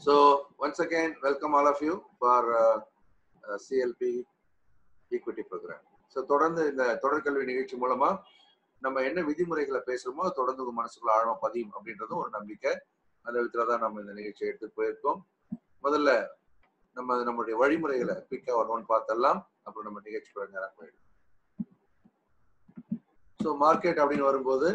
So once again, welcome all of you for uh, uh, CLP equity program. So தொடர்ந்து இந்த தொடர்கல்வி நிகழ்ச்சி மூலமா நம்ம என்ன விதிமுறைகளை பேசுறோமோ அது தொடர்ந்து உங்க மனசுக்குள்ள ஆழமா பதியும் அப்படின்றதும் ஒரு நம்பிக்கை அந்த விதத்துல தான் நம்ம இந்த நிகழ்ச்சியை எடுத்து போயிருக்கோம் முதல்ல நம்ம நம்மளுடைய வழிமுறைகளை குயிக்கா ஒன்று பார்த்தெல்லாம் அப்புறம் நம்ம நிகழ்ச்சிக்குள்ள நேரம் போயிடும் ஸோ மார்க்கெட் அப்படின்னு வரும்போது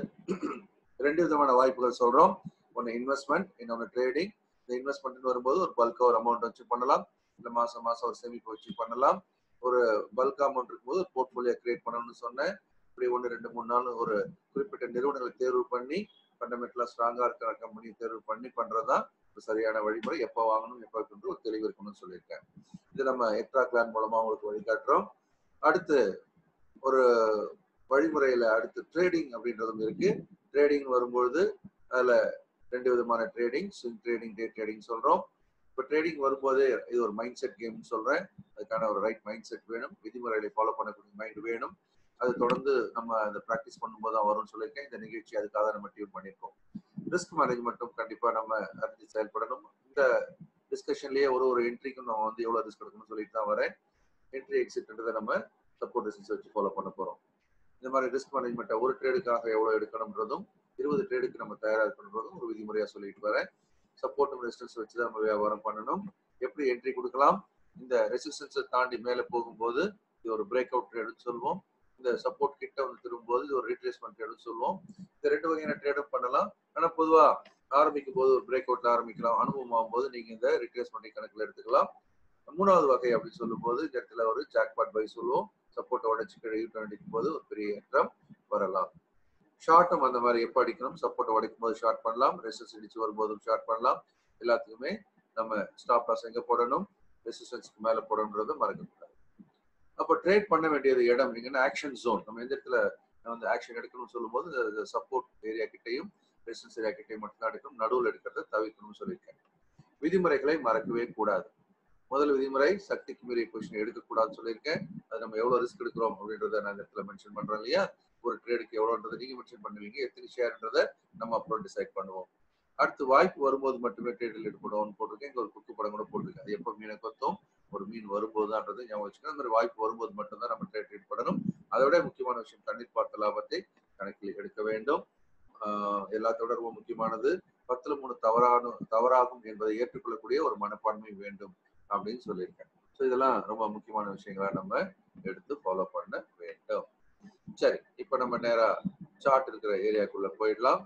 ரெண்டு விதமான வாய்ப்புகள் சொல்றோம் ஒன்று இன்வெஸ்ட்மெண்ட் இன்னொன்று ட்ரேடிங் இந்த இன்வெஸ்ட்மெண்ட் வரும்போது ஒரு பல்கா ஒரு அமௌண்ட் வச்சு பண்ணலாம் இல்லை மாசம் மாசம் ஒரு சேமிப்பு வச்சு பண்ணலாம் ஒரு பல்க் அமௌண்ட் இருக்கும்போது ஒரு போர்ட்ஃபோலியோ கிரியேட் பண்ணணும்னு சொன்னேன் இப்படி ஒன்று ரெண்டு மூணு நாள் ஒரு குறிப்பிட்ட நிறுவனங்களை தேர்வு பண்ணி ஃபண்டமெண்டலா ஸ்ட்ராங்கா இருக்கிற கம்பெனி தேர்வு பண்ணி பண்றதுதான் ஒரு சரியான வழிமுறை எப்போ வாங்கணும் எப்போ இருக்கணும் ஒரு தெளிவு இருக்கணும்னு சொல்லியிருக்கேன் இது நம்ம எக்ட்ரா பிளான் மூலமா உங்களுக்கு வழிகாட்டுறோம் அடுத்து ஒரு வழிமுறையில அடுத்து ட்ரேடிங் அப்படின்றதும் இருக்கு ட்ரேடிங் வரும்பொழுது அதுல ரெண்டு விதமான trading swing trading day trading சொல்றோம் இப்போ ட்ரேடிங் வரும்போது இது ஒரு மைண்ட் செட் கேம்னு சொல்றேன் அதுக்கான ஒரு ரைட் மைண்ட் செட் வேணும் விதிமுறைகளை ஃபாலோ பண்ணக்கூடிய மைண்ட் வேணும் அது தொடர்ந்து நம்ம அந்த ப்ராக்டிஸ் பண்ணும்போது தான் வரும்னு சொல்லியிருக்கேன் இந்த நிகழ்ச்சி அதுக்காக நம்ம டியூன் பண்ணியிருக்கோம் ரிஸ்க் மேனேஜ்மெண்ட்டும் கண்டிப்பாக நம்ம அறிஞ்சு செயல்படணும் இந்த டிஸ்கஷன்லயே ஒரு ஒரு என்ட்ரிக்கும் நம்ம வந்து எவ்வளோ ரிஸ்க் எடுக்கணும்னு சொல்லிட்டு தான் வரேன் என்ட்ரி எக்ஸிட்ன்றதை நம்ம சப்போர்ட் ரெசிஸ்ட் வச்சு ஃபாலோ பண்ண போகிறோம் இந்த மாதிரி ரிஸ்க் மேனேஜ்மெண்ட்டை ஒரு ட்ரேடுக்காக எவ்வளோ எடுக்கணுன்றதும் இருபது ட்ரேடுக்கு நம்ம தயாராக இருக்கணுன்றதும் ஒரு விதிமுறையாக சொல்லிட்டு வரேன் சப்போர்ட்டும் ரெசிஸ்டன்ஸ் வச்சு தான் நம்ம வியாபாரம் பண்ணணும் எப்படி என்ட்ரி கொடுக்கலாம் இந்த ரெசிஸ்டன்ஸை தாண்டி மேலே போகும்போது இது ஒரு பிரேக் அவுட் ட்ரேடுன்னு சொல்லுவோம் இந்த சப்போர்ட் கிட்ட வந்து திரும்பும்போது இது ஒரு ரீட்ரேஸ்மெண்ட் ட்ரேடுன்னு சொல்லுவோம் இந்த ரெண்டு வகையான ட்ரேடும் பண்ணலாம் ஆனால் பொதுவாக ஆரம்பிக்கும் போது ஒரு பிரேக் அவுட்ல ஆரம்பிக்கலாம் அனுபவம் ஆகும்போது நீங்க இந்த ரிட்ரேஸ்மெண்ட் கணக்கில் எடுத்துக்கலாம் மூணாவது வகை அப்படின்னு சொல்லும்போது இந்த இடத்துல ஒரு ஜாக்பாட் பை சொல்லுவோம் சப்போர்ட்டை உடச்சு யூட்டன் அடிக்கும் போது ஒரு பெரிய ஏற்றம் வரலாம் ஷார்ட்டும் அந்த மாதிரி எப்போ அடிக்கணும் சப்போர்ட்டை உடைக்கும் போது ஷார்ட் பண்ணலாம் ரெசிஸ்டன்ஸ் இடிச்சு வரும்போதும் ஷார்ட் பண்ணலாம் எல்லாத்துக்குமே நம்ம ஸ்டாப் லாஸ் எங்க போடணும் ரெசிஸ்டன்ஸ்க்கு மேல போடணுன்றதை மறக்கக்கூடாது அப்போ ட்ரேட் பண்ண வேண்டியது இடம் எங்கன்னா ஆக்ஷன் ஜோன் நம்ம எந்த இடத்துல வந்து ஆக்ஷன் எடுக்கணும்னு சொல்லும்போது சப்போர்ட் ஏரியா கிட்டையும் ரெசிஸ்டன்ஸ் ஏரியா கிட்டையும் மட்டும்தான் எடுக்கணும் நடுவில் எடுக்கிறத தவிர்க்கணும்னு சொல்லியிருக்கேன் விதிமுறைகளை மறக்கவே கூடாது முதல் விதிமுறை சக்திக்கு மீறிய கொஸ்டின் எடுக்கக்கூடாதுன்னு சொல்லியிருக்கேன் அது நம்ம எவ்வளவு ரிஸ்க் எடுக்கிறோம் அப்படின்றத நான் இந்த இடத்துல மென்ஷன் பண்றேன் இல்லையா ஒரு ட்ரேடுக்கு எவ்வளோன்றதை நீங்க மென்ஷன் பண்ணுவீங்க எத்தனை ஷேர்ன்றதை நம்ம அப்புறம் டிசைட் பண்ணுவோம் அடுத்து வாய்ப்பு வரும்போது மட்டுமே ட்ரேடில் ஈடுபடுவோம்னு போட்டிருக்கேன் இங்க ஒரு குக்கு படம் கூட போட்டிருக்கேன் அது எப்போ மீனை கொத்தும் ஒரு மீன் வரும்போதுன்றதை ஞாபகம் வச்சுக்கணும் அந்த மாதிரி வாய்ப்பு வரும்போது மட்டும்தான் நம்ம ட்ரேட் ஈடுபடணும் அதை விட முக்கியமான விஷயம் தண்ணீர் பார்த்த லாபத்தை கணக்கில் எடுக்க வேண்டும் எல்லாத்தோட ரொம்ப முக்கியமானது பத்துல மூணு தவறான தவறாகும் என்பதை ஏற்றுக்கொள்ளக்கூடிய ஒரு மனப்பான்மை வேண்டும் அப்படின்னு சொல்லியிருக்கேன் ஸோ இதெல்லாம் ரொம்ப முக்கியமான விஷயங்களா நம்ம எடுத்து ஃபாலோ பண்ண வேண்டும் சரி இப்ப நம்ம நேரா சார்ட் இருக்கிற ஏரியாக்குள்ள போயிடலாம்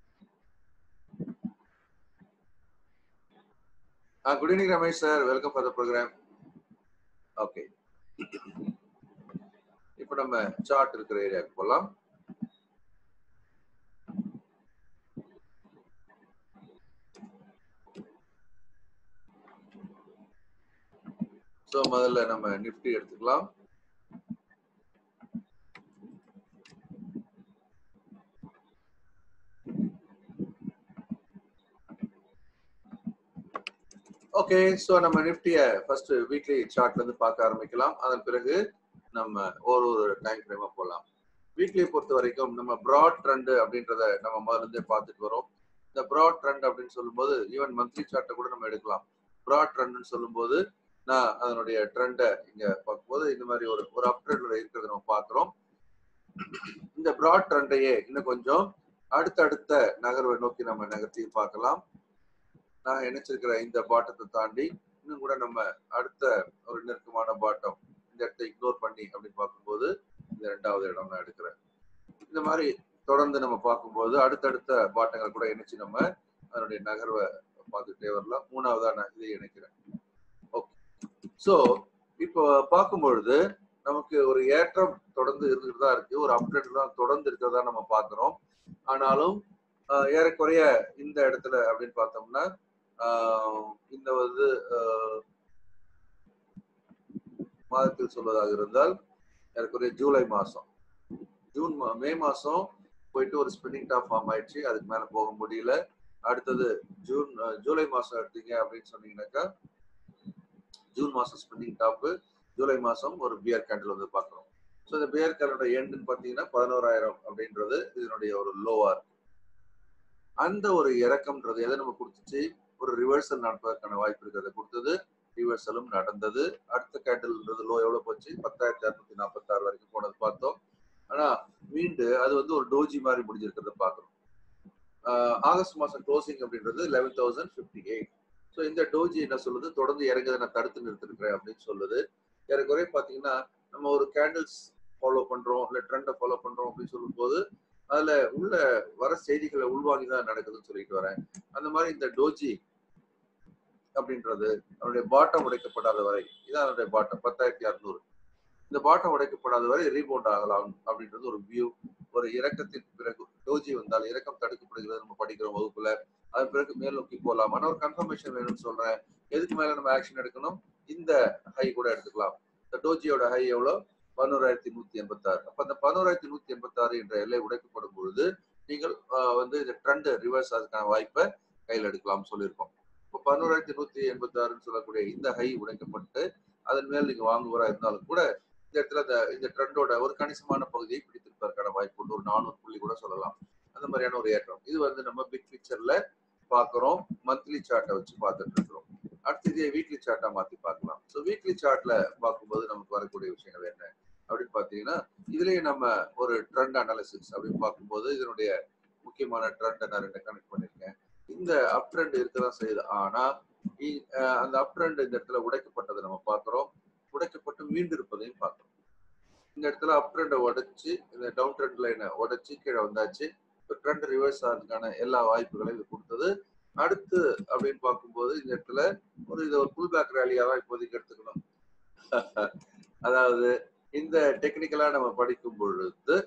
good evening Ramesh sir welcome for the program okay இப்ப நம்ம சார்ட் இருக்கிற ஏரியாவுக்கு போகலாம் ஸோ முதல்ல நம்ம நிஃப்டி எடுத்துக்கலாம் ஓகே ஸோ நம்ம நிஃப்டியை ஃபர்ஸ்ட் வீக்லி சார்ட்ல இருந்து பார்க்க ஆரம்பிக்கலாம் அதன் பிறகு நம்ம ஒரு ஒரு டைம் ஃப்ரேமா போகலாம் வீக்லியை பொறுத்த வரைக்கும் நம்ம ப்ராட் ட்ரெண்ட் அப்படின்றத நம்ம முதல்ல இருந்தே பார்த்துட்டு வரோம் இந்த ப்ராட் ட்ரெண்ட் அப்படின்னு சொல்லும்போது ஈவன் மந்த்லி சார்ட்டை கூட நம்ம எடுக்கலாம் ப்ராட் ட்ரெண்ட்னு சொல்லும்போது நான் அதனுடைய ட்ரெண்டை இங்க பார்க்கும்போது இந்த மாதிரி ஒரு ஒரு அப் ட்ரெண்ட்ல இருக்கிறத நம்ம பார்க்குறோம் இந்த ப்ராட் ட்ரெண்டையே இன்னும் கொஞ்சம் அடுத்தடுத்த நகர்வை நோக்கி நம்ம நகர்த்தி பார்க்கலாம் நான் நினைச்சிருக்கிற இந்த பாட்டத்தை தாண்டி இன்னும் கூட நம்ம அடுத்த ஒரு நெருக்கமான பாட்டம் இந்த இடத்த இக்னோர் பண்ணி அப்படின்னு பார்க்கும்போது இந்த ரெண்டாவது இடம் நான் எடுக்கிறேன் இந்த மாதிரி தொடர்ந்து நம்ம பார்க்கும்போது அடுத்தடுத்த பாட்டங்கள் கூட இணைச்சு நம்ம அதனுடைய நகர்வை பார்த்துட்டே வரலாம் மூணாவதா நான் இதை இணைக்கிறேன் ஓகே ஸோ இப்போ பார்க்கும்பொழுது நமக்கு ஒரு ஏற்றம் தொடர்ந்து இருந்துட்டு தான் இருக்கு ஒரு அப்டேட் தான் தொடர்ந்து இருக்கிறதா நம்ம பார்க்கிறோம் ஆனாலும் ஏறக்குறைய இந்த இடத்துல அப்படின்னு பார்த்தோம்னா இந்த வந்து மாதத்தில் சொல்வதாக இருந்தால் ஏறக்குறைய ஜூலை மாசம் ஜூன் மே மாசம் போயிட்டு ஒரு ஸ்பின்னிங் டாப் ஃபார்ம் ஆயிடுச்சு அதுக்கு மேல போக முடியல அடுத்தது ஜூன் ஜூலை மாசம் எடுத்தீங்க அப்படின்னு சொன்னீங்கன்னாக்கா ஜூன் மாசம் ஸ்பின்னிங் டாப்பு ஜூலை மாசம் ஒரு பியர் கேண்டில் வந்து பார்க்குறோம் ஸோ இந்த பியர் கேண்டலோட எண்டுன்னு பார்த்தீங்கன்னா பதினோராயிரம் அப்படின்றது இதனுடைய ஒரு லோவா இருக்கு அந்த ஒரு இறக்கம்ன்றது எதை நம்ம கொடுத்துச்சு ஒரு ரிவர்சல் நடப்பதற்கான வாய்ப்பு இருக்கிறத கொடுத்தது ரிவர்சலும் நடந்தது அடுத்த கேண்டில்ன்றது லோ எவ்வளவு போச்சு பத்தாயிரத்தி அறுநூத்தி நாற்பத்தி ஆறு வரைக்கும் போனது பார்த்தோம் ஆனா மீண்டு அது வந்து ஒரு டோஜி மாதிரி முடிஞ்சிருக்கிறத பாக்குறோம் ஆகஸ்ட் மாசம் க்ளோசிங் அப்படின்றது eleven thousand fifty eight so இந்த டோஜி என்ன சொல்லுது தொடர்ந்து இறங்குதை நான் தடுத்து நிறுத்திருக்கிறேன் அப்படின்னு சொல்லுது ஏறக்குறைய பாத்தீங்கன்னா நம்ம ஒரு கேண்டில்ஸ் ஃபாலோ பண்றோம் இல்ல ட்ரெண்டை ஃபாலோ பண்றோம் அப்படின்னு சொல்லும்போது அதுல உள்ள வர செய்திகளை உள்வாங்கி தான் நடக்குதுன்னு சொல்லிட்டு வரேன் அந்த மாதிரி இந்த டோஜி அப்படின்றது அவனுடைய பாட்டம் உடைக்கப்படாத வரை இதான் அவனுடைய பாட்டம் பத்தாயிரத்தி அறுநூறு இந்த பாட்டம் உடைக்கப்படாத வரை ரீபவுண்ட் ஆகலாம் அப்படின்றது ஒரு வியூ ஒரு இறக்கத்தின் பிறகு டோஜி வந்தால் இறக்கம் தடுக்கப்படுகிறது நம்ம படிக்கிறோம் வகுப்புல அதன் பிறகு மேல் நோக்கி போகலாம் ஆனா ஒரு கன்ஃபர்மேஷன் வேணும்னு சொல்றேன் எதுக்கு மேல நம்ம ஆக்ஷன் எடுக்கணும் இந்த ஹை கூட எடுத்துக்கலாம் இந்த டோஜியோட ஹை எவ்வளோ பதினோராயிரத்தி நூத்தி எண்பத்தாறு அப்ப அந்த பதினோராயிரத்தி நூத்தி எண்பத்தாறு என்ற எல்லை உடைக்கப்படும் பொழுது நீங்கள் வந்து இந்த ட்ரெண்ட் ரிவர்ஸ் அதுக்கான வாய்ப்பை கையில் எடுக்கலாம் சொல்லியிருக்கோம் இப்போ பதினோராயிரத்தி நூத்தி எண்பத்தி ஆறுன்னு சொல்லக்கூடிய இந்த ஹை உடைக்கப்பட்டு அதன் மேல் நீங்க வாங்குவரா இருந்தாலும் கூட இந்த இடத்துல இந்த இந்த ட்ரெண்டோட ஒரு கணிசமான பகுதியை பிடித்திருப்பதற்கான வாய்ப்பு உண்டு ஒரு நானூறு புள்ளி கூட சொல்லலாம் அந்த மாதிரியான ஒரு ஏற்றம் இது வந்து நம்ம பிக் பிக்சர்ல பாக்குறோம் மந்த்லி சார்ட்டை வச்சு பார்த்துட்டு இருக்கிறோம் அடுத்து இதே வீக்லி சார்ட்டா மாத்தி பார்க்கலாம் ஸோ வீக்லி சார்ட்ல பார்க்கும்போது நமக்கு வரக்கூடிய விஷயங்கள் என்ன அப்படின்னு பாத்தீங்கன்னா இதுலயே நம்ம ஒரு ட்ரெண்ட் அனாலிசிஸ் அப்படின்னு பார்க்கும்போது இதனுடைய முக்கியமான ட்ரெண்டை நான் ரெண்டு கனெக்ட் பண்ணிருக்கேன் இந்த அப் ட்ரெண்ட் இருக்கதான் செய்யுது ஆனா அந்த அப் ட்ரெண்ட் இந்த இடத்துல உடைக்கப்பட்டதை நம்ம பார்க்கிறோம் உடைக்கப்பட்டு மீண்டு இருப்பதையும் பார்க்கிறோம் இந்த இடத்துல அப் ட்ரெண்டை உடைச்சு இந்த டவுன் ட்ரெண்ட் லைனை உடைச்சு கீழே வந்தாச்சு இப்போ ட்ரெண்ட் ரிவர்ஸ் ஆகிறதுக்கான எல்லா வாய்ப்புகளையும் இது கொடுத்தது அடுத்து அப்படின்னு பார்க்கும்போது இந்த இடத்துல ஒரு இது ஒரு புல் பேக் ரேலியா தான் இப்போதைக்கு எடுத்துக்கணும் அதாவது இந்த டெக்னிக்கலா நம்ம படிக்கும் பொழுது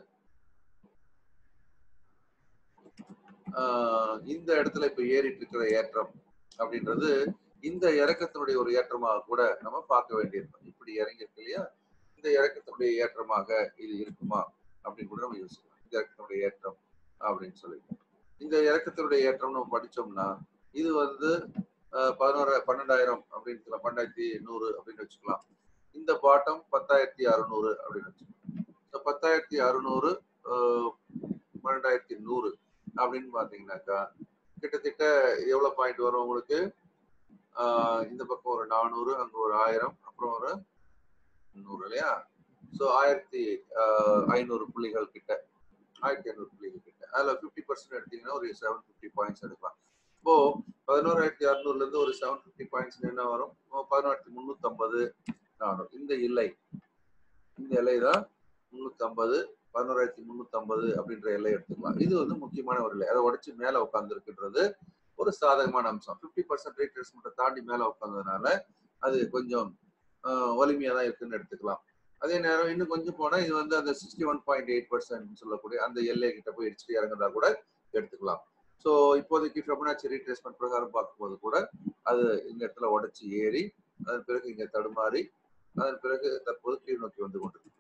இந்த இடத்துல இப்ப ஏறிட்டு இருக்கிற ஏற்றம் அப்படின்றது இந்த இறக்கத்தினுடைய ஒரு ஏற்றமாக கூட நம்ம பார்க்க வேண்டியிருக்கும் இப்படி இறங்கி இருக்கு இல்லையா இந்த இறக்கத்தினுடைய ஏற்றமாக இது இருக்குமா அப்படின்னு கூட நம்ம யோசிக்கலாம் இந்த இறக்கத்தினுடைய ஏற்றம் அப்படின்னு சொல்லிட்டு இந்த இறக்கத்தினுடைய ஏற்றம் நம்ம படிச்சோம்னா இது வந்து பதினோரு பன்னெண்டாயிரம் அப்படின்னு சொல்லலாம் பன்னெண்டாயிரத்தி நூறு அப்படின்னு வச்சுக்கலாம் இந்த பாட்டம் பத்தாயிரத்தி அறுநூறு அப்படின்னு வச்சுக்கலாம் இந்த பத்தாயிரத்தி அறுநூறு பன்னெண்டாயிரத்தி நூறு அப்படின்னு பாத்தீங்கன்னாக்கா கிட்டத்தட்ட எவ்வளவு பாயிண்ட் வரும் உங்களுக்கு இந்த பக்கம் ஒரு நானூறு அங்க ஒரு ஆயிரம் அப்புறம் ஒரு நூறு இல்லையா ஸோ ஆயிரத்தி ஐநூறு புள்ளிகள் கிட்ட ஆயிரத்தி ஐநூறு புள்ளிகள் கிட்ட அதுல ஃபிஃப்டி பர்சன்ட் எடுத்தீங்கன்னா ஒரு செவன் ஃபிஃப்டி பாயிண்ட்ஸ் எடுக்கலாம் இப்போ பதினோராயிரத்தி அறுநூறுல இருந்து ஒரு செவன் ஃபிஃப்டி பாயிண்ட்ஸ் என்ன வரும் பதினோராயிரத்தி முன்னூத்தி ஐம்பது நானூறு இந்த எல்லை இந்த எல்லை தான் முன்னூத்தி ஐம்பது பதினோராயிரத்தி முன்னூத்தி ஐம்பது அப்படின்ற எல்லை எடுத்துக்கலாம் இது வந்து முக்கியமான ஒரு எல்லை அதை உடைச்சு மேல உட்கார்ந்து இருக்கின்றது ஒரு சாதகமான அம்சம் ஃபிஃப்டி பர்சன்ட் ரீட்ரேஸ்மெண்ட்டை தாண்டி மேல உட்கார்ந்ததுனால அது கொஞ்சம் வலிமையா தான் இருக்குன்னு எடுத்துக்கலாம் அதே நேரம் இன்னும் கொஞ்சம் போனா இது வந்து அந்த sixty one point eight percent சொல்லக்கூடிய அந்த எல்லை கிட்ட போய் இடிச்சுட்டு இறங்குறதா கூட எடுத்துக்கலாம் ஸோ இப்போதைக்கு ஃபெபனாச்சி ரீட்ரேஸ்மெண்ட் பிரகாரம் பார்க்கும்போது கூட அது இந்த இடத்துல உடைச்சு ஏறி அதன் பிறகு இங்க தடுமாறி அதன் பிறகு தற்போது கீழ் நோக்கி வந்து கொண்டிருக்கு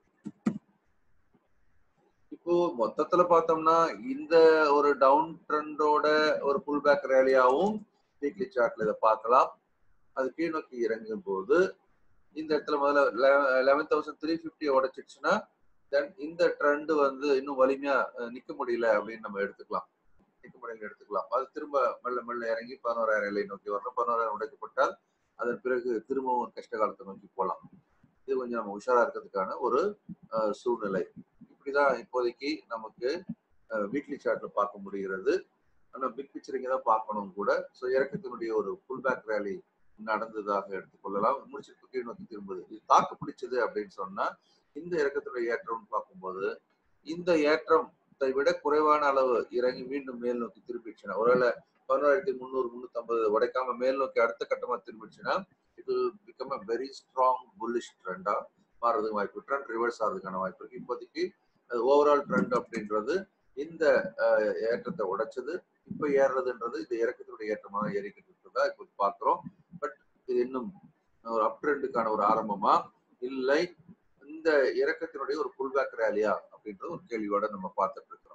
இப்போ மொத்தத்துல பார்த்தோம்னா இந்த ஒரு டவுன் ட்ரெண்டோட ஒரு புல் பேக் ரேலியாவும் வீக்லி சார்ட்ல இதை பார்க்கலாம் அது கீழ் நோக்கி இறங்கும் போது இந்த இடத்துல முதல்ல லெவன் தௌசண்ட் த்ரீ ஃபிஃப்டி உடைச்சிடுச்சுன்னா தென் இந்த ட்ரெண்ட் வந்து இன்னும் வலிமையா நிக்க முடியல அப்படின்னு நம்ம எடுத்துக்கலாம் நிக்க முடியல எடுத்துக்கலாம் அது திரும்ப மெல்ல மெல்ல இறங்கி பதினோராயிரம் எல்லை நோக்கி வரணும் பதினோராயிரம் உடைக்கப்பட்டால் அதன் பிறகு திரும்பவும் கஷ்ட காலத்தை நோக்கி போகலாம் இது கொஞ்சம் நம்ம உஷாரா இருக்கிறதுக்கான ஒரு சூழ்நிலை இப்படிதான் இப்போதைக்கு நமக்கு வீக்லி சார்ட்ல பார்க்க முடிகிறது ஆனால் பிக் பிக்சர் இங்கே தான் பார்க்கணும் கூட ஸோ இறக்கத்தினுடைய ஒரு புல் பேக் ரேலி நடந்ததாக எடுத்துக்கொள்ளலாம் முடிச்சிட்டு கீழ் நோக்கி திரும்புது இது தாக்கு பிடிச்சது அப்படின்னு சொன்னா இந்த இறக்கத்துடைய ஏற்றம்னு பார்க்கும்போது இந்த ஏற்றத்தை விட குறைவான அளவு இறங்கி மீண்டும் மேல் நோக்கி திரும்பிடுச்சுன்னா ஒருவேளை பதினோராயிரத்தி முந்நூறு முன்னூத்தி ஐம்பது உடைக்காம மேல் நோக்கி அடுத்த கட்டமா திரும்பிடுச்சுன்னா it will become a very strong bullish ட்ரெண்டா மாறதுக்கு வாய்ப்பு ட்ரெண்ட் ரிவர்ஸ் ஆகிறதுக்கான வாய்ப்பு இருக்கு இப்போதைக்கு ஓவரால் ட்ரெண்ட் அப்படின்றது இந்த ஏற்றத்தை உடைச்சது இப்ப ஏறுறதுன்றது இந்த இறக்கத்தினுடைய ஏற்றமாக ஏறிக்கிட்டு இருக்கிறதா இப்போ பாக்குறோம் பட் இது இன்னும் ஒரு அப் ட்ரெண்டுக்கான ஒரு ஆரம்பமா இல்லை இந்த இறக்கத்தினுடைய ஒரு புல் பேக் ரேலியா அப்படின்றது ஒரு கேள்வியோட நம்ம பார்த்துட்டு இருக்கிறோம்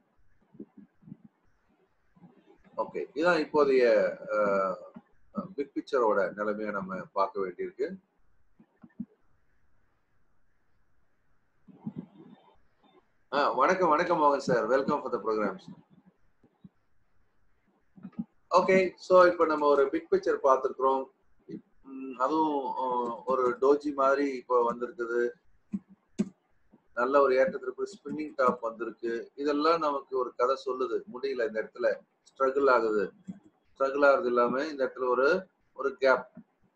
ஓகே இதான் இப்போதைய பிக் பிக்சரோட நிலைமையை நம்ம பார்க்க வேண்டியிருக்கு வணக்கம் வணக்கம் மோகன் sir welcome for the programs okay so இப்போ நம்ம ஒரு பிக் பிக்சர் பார்த்துருக்குறோம் அதுவும் அஹ், ஒரு டோஜி மாதிரி இப்போ வந்திருக்குது நல்ல ஒரு ஏற்றத்திற்கு ஸ்பின்னிங் டாப் வந்திருக்கு இதெல்லாம் நமக்கு ஒரு கதை சொல்லுது முடியல இந்த இடத்துல ஸ்ட்ரகிள் ஆகுது ஸ்ட்ரகிள் ஆகுறது இல்லாம இந்த இடத்துல ஒரு ஒரு கேப்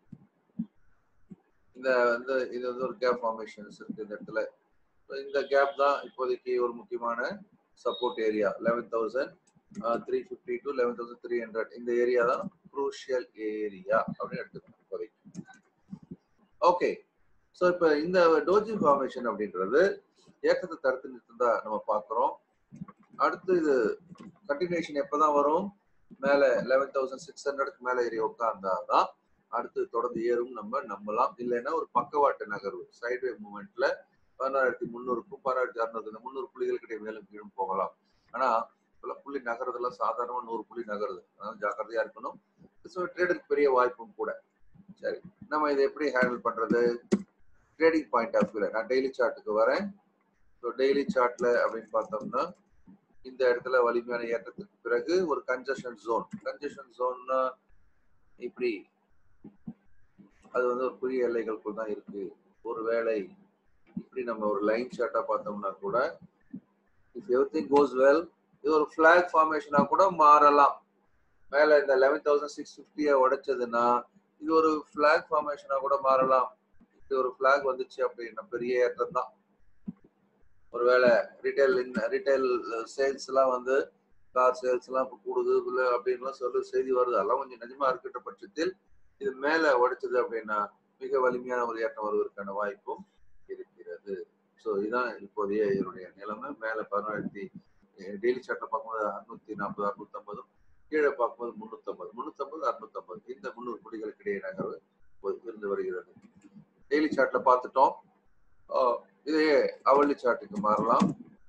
இந்த இந்த இது வந்து ஒரு கேப் ஃபார்மேஷன்ஸ் இருக்கு இந்த இடத்துல So, இந்த கேப் தான் இப்போதைக்கு ஒரு முக்கியமான support area eleven thousand three fifty to eleven thousand three hundred இந்த ஏரியா தான் குரூஷியல் ஏரியா அப்படின்னு எடுத்துக்கணும் இப்போதைக்கு ஓகே ஸோ இப்போ இந்த டோஜி ஃபார்மேஷன் அப்படின்றது ஏற்றத்தை தடுத்து நிறுத்ததா நம்ம பார்க்குறோம் அடுத்து இது கண்டினியூஷன் எப்பதான் வரும் மேல லெவன் தௌசண்ட் சிக்ஸ் ஹண்ட்ரடுக்கு மேல ஏறி உட்கார்ந்தாதான் அடுத்து தொடர்ந்து ஏறும் நம்ம நம்பலாம் இல்லைன்னா ஒரு பக்கவாட்டு நகர்வு சைட்வே மூமெண்ட்ல பதினாயிரத்தி முந்நூறுக்கும் பதினாயிரத்தி அறுநூறு இந்த முந்நூறு புள்ளிகளுக்கிட்டே மேலும் கீழும் போகலாம் ஆனா இப்பெல்லாம் புள்ளி நகர்றதெல்லாம் சாதாரணமா நூறு புள்ளி நகருது அதனால ஜாக்கிரதையா இருக்கணும் ஸோ ட்ரேடருக்கு பெரிய வாய்ப்பும் கூட சரி நம்ம இதை எப்படி ஹேண்டில் பண்றது ட்ரேடிங் பாயிண்ட் ஆஃப் வியூல நான் டெய்லி சார்ட்டுக்கு வரேன் ஸோ டெய்லி சார்ட்ல அப்படின்னு பார்த்தோம்னா இந்த இடத்துல வலிமையான ஏற்றத்துக்கு பிறகு ஒரு கன்ஜஷன் ஜோன் கன்ஜஷன் ஜோன்னா இப்படி அது வந்து ஒரு புதிய எல்லைகளுக்குள் தான் இருக்கு ஒருவேளை இப்படி நம்ம ஒரு லைன் ஷார்ட்டா பார்த்தோம்னா கூட if everything goes well இது ஒரு ஃபிளாக் ஃபார்மேஷனா கூட மாறலாம் மேல இந்த லெவன் தௌசண்ட் சிக்ஸ் ஃபிஃப்டியை உடைச்சதுன்னா இது ஒரு ஃபிளாக் ஃபார்மேஷனா கூட மாறலாம் இது ஒரு ஃபிளாக் வந்துச்சு அப்படின்னா பெரிய ஏற்றம் தான் ஒருவேளை ரிட்டைல் ரிட்டைல் சேல்ஸ் எல்லாம் வந்து கார் சேல்ஸ் எல்லாம் இப்போ கூடுது இல்லை அப்படின்லாம் சொல்லி செய்தி வருது அதெல்லாம் கொஞ்சம் நிஜமா இருக்கின்ற பட்சத்தில் இது மேல உடைச்சது அப்படின்னா மிக வலிமையான ஒரு ஏற்றம் வருவதற்கான வாய்ப்பும் இருக்கிறது ஸோ இதுதான் இப்போதைய இதனுடைய நிலைமை மேல பதினாயிரத்தி டெய்லி சார்ட்ல பார்க்கும்போது அறுநூத்தி நாற்பது அறுநூத்தம்பதும் கீழே பார்க்கும்போது முன்னூத்தம்பது முன்னூத்தம்பது அறுநூத்தம்பது இந்த முந்நூறு புள்ளிகளுக்கு இடையே நகர்வு இப்போது இருந்து வருகிறது டெய்லி சார்ட்ல பார்த்துட்டோம் ஆஹ் இதையே அவளி சார்ட்டுக்கு மாறலாம்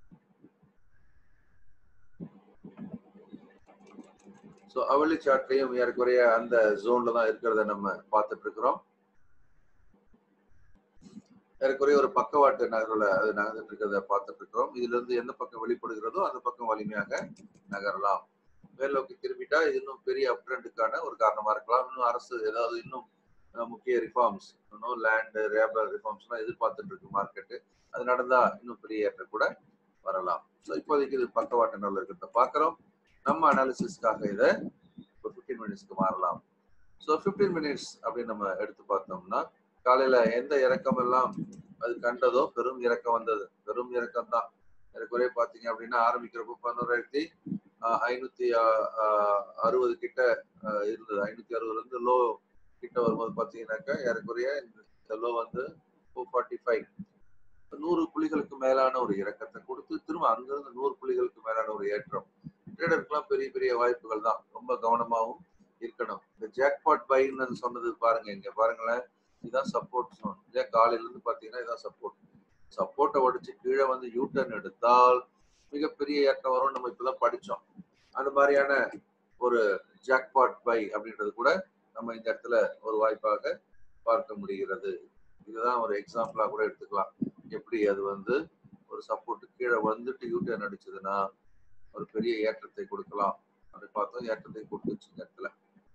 ஸோ அவளி சார்ட்லையும் ஏறக்குறைய அந்த ஜோன்ல தான் இருக்கிறத நம்ம பார்த்துட்டு இருக்கிறோம் ஏறக்குறைய ஒரு பக்கவாட்டு நகர்வுல அது நகர்ந்துட்டு இருக்கிறத பார்த்துட்டு இருக்கிறோம் இதுல இருந்து எந்த பக்கம் வெளிப்படுகிறதோ அந்த பக்கம் வலிமையாக நகரலாம் மேல் நோக்கி திரும்பிட்டா இது இன்னும் பெரிய அப்ட்ரெண்டுக்கான ஒரு காரணமா இருக்கலாம் இன்னும் அரசு ஏதாவது இன்னும் அஹ், முக்கிய ரிஃபார்ம்ஸ் இன்னும் லேண்ட் ரேபர் ரிஃபார்ம்ஸ்லாம் எதிர்பார்த்துட்டு இருக்கு மார்க்கெட்டு அது நடந்தா இன்னும் பெரிய ஏற்றம் கூட வரலாம் ஸோ இப்போதைக்கு இது பக்கவாட்டு நல்ல இருக்கிறத பார்க்குறோம் நம்ம அனாலிசிஸ்க்காக இதை ஒரு ஃபிஃப்டீன் மினிட்ஸ்க்கு மாறலாம் ஸோ ஃபிஃப்டீன் மினிட்ஸ் அப்படின்னு நம்ம எடுத்து பார்த்தோம்னா காலையில எந்த இறக்கம் எல்லாம் அது கண்டதோ பெரும் இறக்கம் வந்தது பெரும் இறக்கம் தான் ஏறக்குறைய பார்த்தீங்க அப்படின்னா ஆரம்பிக்கிறப்போ பதினோராயிரத்தி ஆஹ், ஐநூத்தி ஆஹ், ஆஹ், அறுபது கிட்ட ஆஹ், இருந்தது ஐநூத்தி அறுபதுல இருந்து லோ கிட்ட வரும்போது பார்த்தீங்கன்னாக்கா ஏறக்குறைய இந்த லோ வந்து ஃபோர் ஃபார்ட்டி ஃபைவ் நூறு புள்ளிகளுக்கு மேலான ஒரு இறக்கத்தை கொடுத்து திரும்ப அங்கிருந்து நூறு புள்ளிகளுக்கு மேலான ஒரு ஏற்றம் ட்ரேடருக்குலாம் பெரிய பெரிய வாய்ப்புகள் தான் ரொம்ப கவனமாகவும் இருக்கணும் இந்த ஜாக்பாட் பைன்னு சொன்னது பாருங்க இங்க பாருங்களேன் இதுதான் சப்போர்ட் ஜோன் இதே காலையில இருந்து பாத்தீங்கன்னா இதான் சப்போர்ட் சப்போர்ட்டை உடைச்சு கீழே வந்து யூ டர்ன் எடுத்தால் மிகப்பெரிய ஏற்றம் வரும் நம்ம இப்பதான் படிச்சோம் அந்த மாதிரியான ஒரு ஜாக்பாட் பை அப்படின்றது கூட நம்ம இந்த இடத்துல ஒரு வாய்ப்பாக பார்க்க முடிகிறது இதுதான் ஒரு எக்ஸாம்பிளா கூட எடுத்துக்கலாம் எப்படி அது வந்து ஒரு சப்போர்ட் கீழே வந்துட்டு யூ டர்ன் அடிச்சதுன்னா ஒரு பெரிய ஏற்றத்தை கொடுக்கலாம் அப்படி பார்த்தோம் ஏற்றத்தை கொடுத்துச்சு இந்த இடத்துல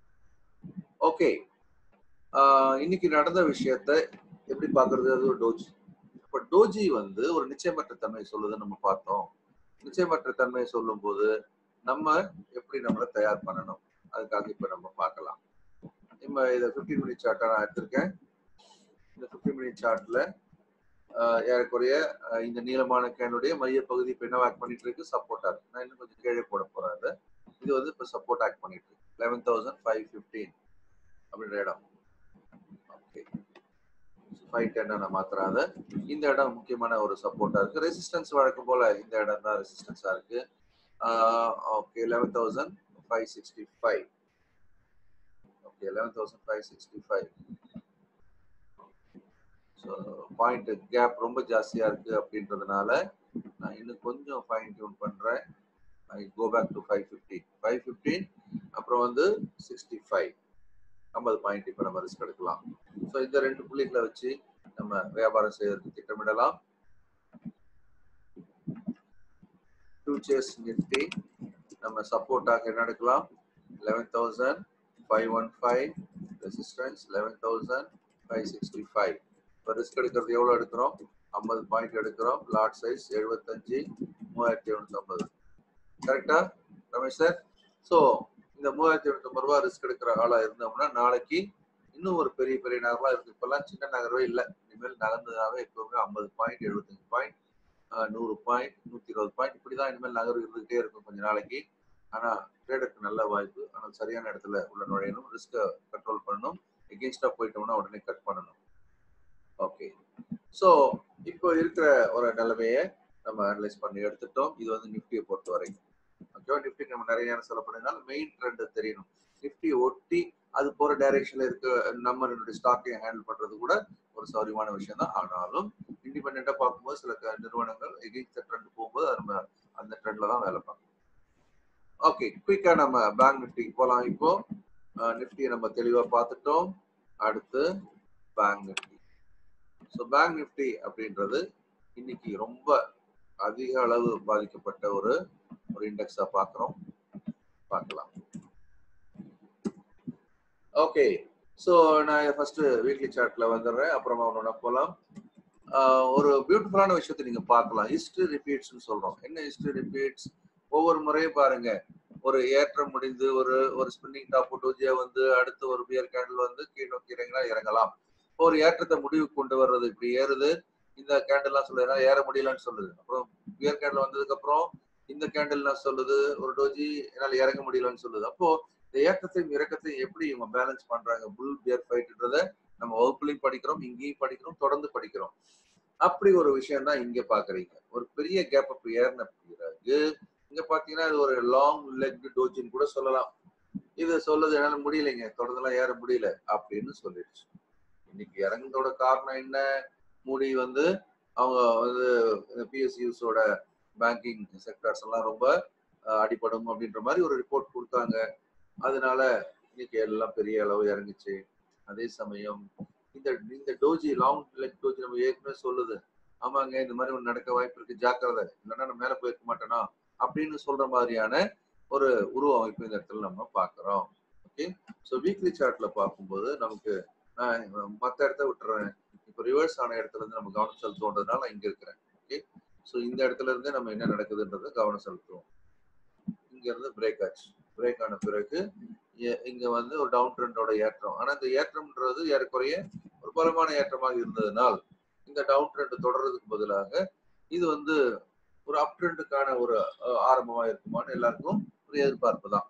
ஓகே இன்னைக்கு நடந்த விஷயத்த எப்படி பாக்குறது அது ஒரு டோஜி இப்ப டோஜி வந்து ஒரு நிச்சயமற்ற தன்மை சொல்லுதுன்னு நம்ம பார்த்தோம் நிச்சயமற்ற தன்மை சொல்லும் போது நம்ம எப்படி நம்மளை தயார் பண்ணணும் அதுக்காக இப்ப நம்ம பார்க்கலாம் நம்ம இதை ஃபிஃப்டீன் மினிட் சார்ட்டை நான் எடுத்திருக்கேன் இந்த ஃபிஃப்டீன் மினிட் சார்ட்ல ஏறக்குறைய அஹ், இந்த நீளமான கேனுடைய மைய பகுதி இப்போ என்ன ஆக்ட் பண்ணிட்டு இருக்கு சப்போர்ட் ஆகுது நான் இன்னும் கொஞ்சம் கீழே போட போறேன் அதை இது வந்து இப்போ சப்போர்ட் ஆக்ட் பண்ணிட்டு இருக்கு லெவன் தௌசண்ட் ஃபைவ் ஃபிஃப்டீன் அப்படின்ற இடம் ஓகே ஃபைவ் டென் நான் மாத்துறேன் அதை இந்த இடம் முக்கியமான ஒரு சப்போர்ட்டா இருக்கு ரெசிஸ்டன்ஸ் வழக்கம் போல இந்த இடம் தான் ரெசிஸ்டன்ஸா இருக்கு okay eleven thousand five sixty five okay eleven thousand five sixty five so point gap ரொம்ப ஜாஸ்தியா இருக்கு அப்படின்றதுனால நான் இன்னும் கொஞ்சம் ஃபைன் டியூன் பண்றேன் I go back to five fifteen five fifteen அப்புறம் வந்து சிக்ஸ்டி ஃபைவ் ஐம்பது பாயிண்ட் இப்போ நம்ம ரிஸ்க் எடுக்கலாம் ஸோ இந்த ரெண்டு புள்ளிகளை வச்சு நம்ம வியாபாரம் செய்யறதுக்கு திட்டமிடலாம் ஃபியூச்சர்ஸ் நிஃப்டி நம்ம சப்போர்ட்டாக என்ன எடுக்கலாம் eleven thousand five one five resistance eleven thousand five sixty five இப்போ ரிஸ்க் எடுக்கிறது எவ்வளோ எடுக்கிறோம் ஐம்பது பாயிண்ட் எடுக்கிறோம் லாட் சைஸ் எழுபத்தஞ்சு மூவாயிரத்தி எழுநூத்தம்பது கரெக்டா ரமேஷ் சார் ஸோ இந்த மூவாயிரத்தி எழுநூத்தம்பது ரூபா ரிஸ்க் எடுக்கிற ஆளா இருந்தோம்னா நாளைக்கு இன்னும் ஒரு பெரிய பெரிய நகரம்லாம் இருக்கு இப்பெல்லாம் சின்ன நகரவே இல்லை இனிமேல் நகர்ந்ததாவே எப்பவுமே ஐம்பது பாயிண்ட் எழுபத்தஞ்சு பாயிண்ட் நூறு பாயிண்ட் நூத்தி இருபது பாயிண்ட் இப்படிதான் இனிமேல் நகர் இருந்துகிட்டே இருக்கும் கொஞ்ச நாளைக்கு ஆனா ட்ரேடருக்கு நல்ல வாய்ப்பு ஆனால் சரியான இடத்துல உள்ள நுழையணும் ரிஸ்கை கண்ட்ரோல் பண்ணணும் எகென்ஸ்டா போயிட்டோம்னா உடனே கட் பண்ணணும் ஓகே ஸோ இப்போ இருக்கிற ஒரு நிலைமையை நம்ம அனலைஸ் பண்ணி எடுத்துட்டோம் இது வந்து நிஃப்டியை பொறுத்த வரைக்கும் ஓகேவா நிஃப்டி நம்ம நிறைய நேரம் சொல்ல பண்ணதுனால மெயின் ட்ரெண்ட் தெரியணும் நிஃப்டி ஒட்டி அது போற டைரக்ஷன்ல இருக்க நம்ம ரெண்டு ஸ்டாக்கையும் ஹேண்டில் பண்றது கூட ஒரு சௌரியமான விஷயம் தான் ஆனாலும் இண்டிபெண்டா பார்க்கும்போது சில க- நிறுவனங்கள் எகெயின்ஸ்ட் ட்ரெண்ட் போகும்போது அது நம்ம அந்த ட்ரெண்ட்ல தான் வேலை பார்க்கணும் ஓகே குயிக்கா நம்ம பேங்க் நிஃப்டிக்கு போலாம் இப்போ நிஃப்டியை நம்ம தெளிவா பார்த்துட்டோம் அடுத்து பேங்க் நிஃப்டி ஸோ பேங்க் நிஃப்டி அப்படின்றது இன்னைக்கு ரொம்ப அதிக அளவு பாதிக்கப்பட்ட ஒரு ஒரு இண்டெக்ஸா பார்க்குறோம் பார்க்கலாம் ஓகே ஸோ நான் ஃபர்ஸ்ட் வீக்லி சார்ட்ல வந்துடுறேன் அப்புறமா ஒன்று போகலாம் ஒரு பியூட்டிஃபுல்லான விஷயத்தை நீங்க பார்க்கலாம் ஹிஸ்டரி ரிப்பீட்ஸ்னு சொல்றோம் என்ன ஹிஸ்டரி ரிப்பீட்ஸ் ஒவ்வொரு முறையும் பாருங்க ஒரு ஏற்றம் முடிந்து ஒரு ஒரு ஸ்பின்னிங் டாப் டோஜியா வந்து அடுத்து ஒரு பியர் கேண்டில் வந்து கீழ் நோக்கி இறங்கினா இறங்கலாம் ஒரு ஏற்றத்தை முடிவுக்கு கொண்டு வர்றது இப்படி ஏறுது இந்த கேண்டில்லாம் சொல்லுது ஏற முடியலன்னு சொல்லுது அப்புறம் பியர் கேண்டில் வந்ததுக்கு அப்புறம் இந்த கேண்டில் சொல்லுது ஒரு டோஜி என்னால் இறங்க முடியலன்னு சொல்லுது அப்போ இந்த ஏற்றத்தையும் இறக்கத்தையும் எப்படி இவங்க பேலன்ஸ் பண்றாங்க புல் பியர் ஃபைட்ன்றத நம்ம வகுப்புலையும் படிக்கிறோம் இங்கேயும் படிக்கிறோம் தொடர்ந்து படிக்கிறோம் அப்படி ஒரு விஷயம் தான் இங்க பாக்குறீங்க ஒரு பெரிய கேப் அப் ஏறின பிறகு இங்க பாத்தீங்கன்னா இது ஒரு லாங் லெக் டோஜின்னு கூட சொல்லலாம் இது சொல்லுது என்னால முடியலைங்க தொடர்ந்துலாம் ஏற முடியல அப்படின்னு சொல்லிடுச்சு இன்னைக்கு இறங்குனதோட காரணம் என்ன மூடி வந்து அவங்க வந்து பிஎஸ்யூஸோட பேங்கிங் செக்டர்ஸ் எல்லாம் ரொம்ப அஹ், அடிபடும் அப்படின்ற மாதிரி ஒரு ரிப்போர்ட் கொடுத்தாங்க அதனால இன்னைக்கு எல்லாம் பெரிய அளவு இறங்குச்சு அதே சமயம் இந்த இந்த டோஜி லாங் லெக் டோஜி நம்ம ஏற்கனவே சொல்லுது ஆமாங்க இந்த மாதிரி ஒன்று நடக்க வாய்ப்பு இருக்கு ஜாக்கிரதை இல்லைன்னா நான் மேல போயிருக்க மாட்டேனா அப்படின்னு சொல்ற மாதிரியான ஒரு உருவ அமைப்பு இந்த இடத்துல நம்ம பார்க்கிறோம் ஓகே ஸோ வீக்லி சார்ட்ல பார்க்கும்போது நமக்கு நான் மற்ற இடத்த விட்டுறேன் இப்போ ரிவர்ஸ் ஆன இடத்துல இருந்து நம்ம கவனம் செலுத்துவோன்றதுனால நான் இங்க இருக்கிறேன் ஓகே ஸோ இந்த இடத்துல இருந்து நம்ம என்ன நடக்குதுன்றதை கவனம் செலுத்துவோம் இங்க இருந்து பிரேக் ஆச்சு பிரேக் ஆன பிறகு இ- இங்க வந்து ஒரு டவுன் ட்ரெண்டோட ஏற்றம் ஆனா இந்த ஏற்றம்ன்றது ஏறக்குறைய ஒரு பலமான ஏற்றமாக இருந்ததுனால் இந்த டவுன் ட்ரெண்ட் தொடர்றதுக்கு பதிலாக இது வந்து ஒரு அப் ட்ரெண்டுக்கான ஒரு அஹ், ஆரம்பமா இருக்குமான்னு எல்லாருக்கும் ஒரு எதிர்பார்ப்பு தான்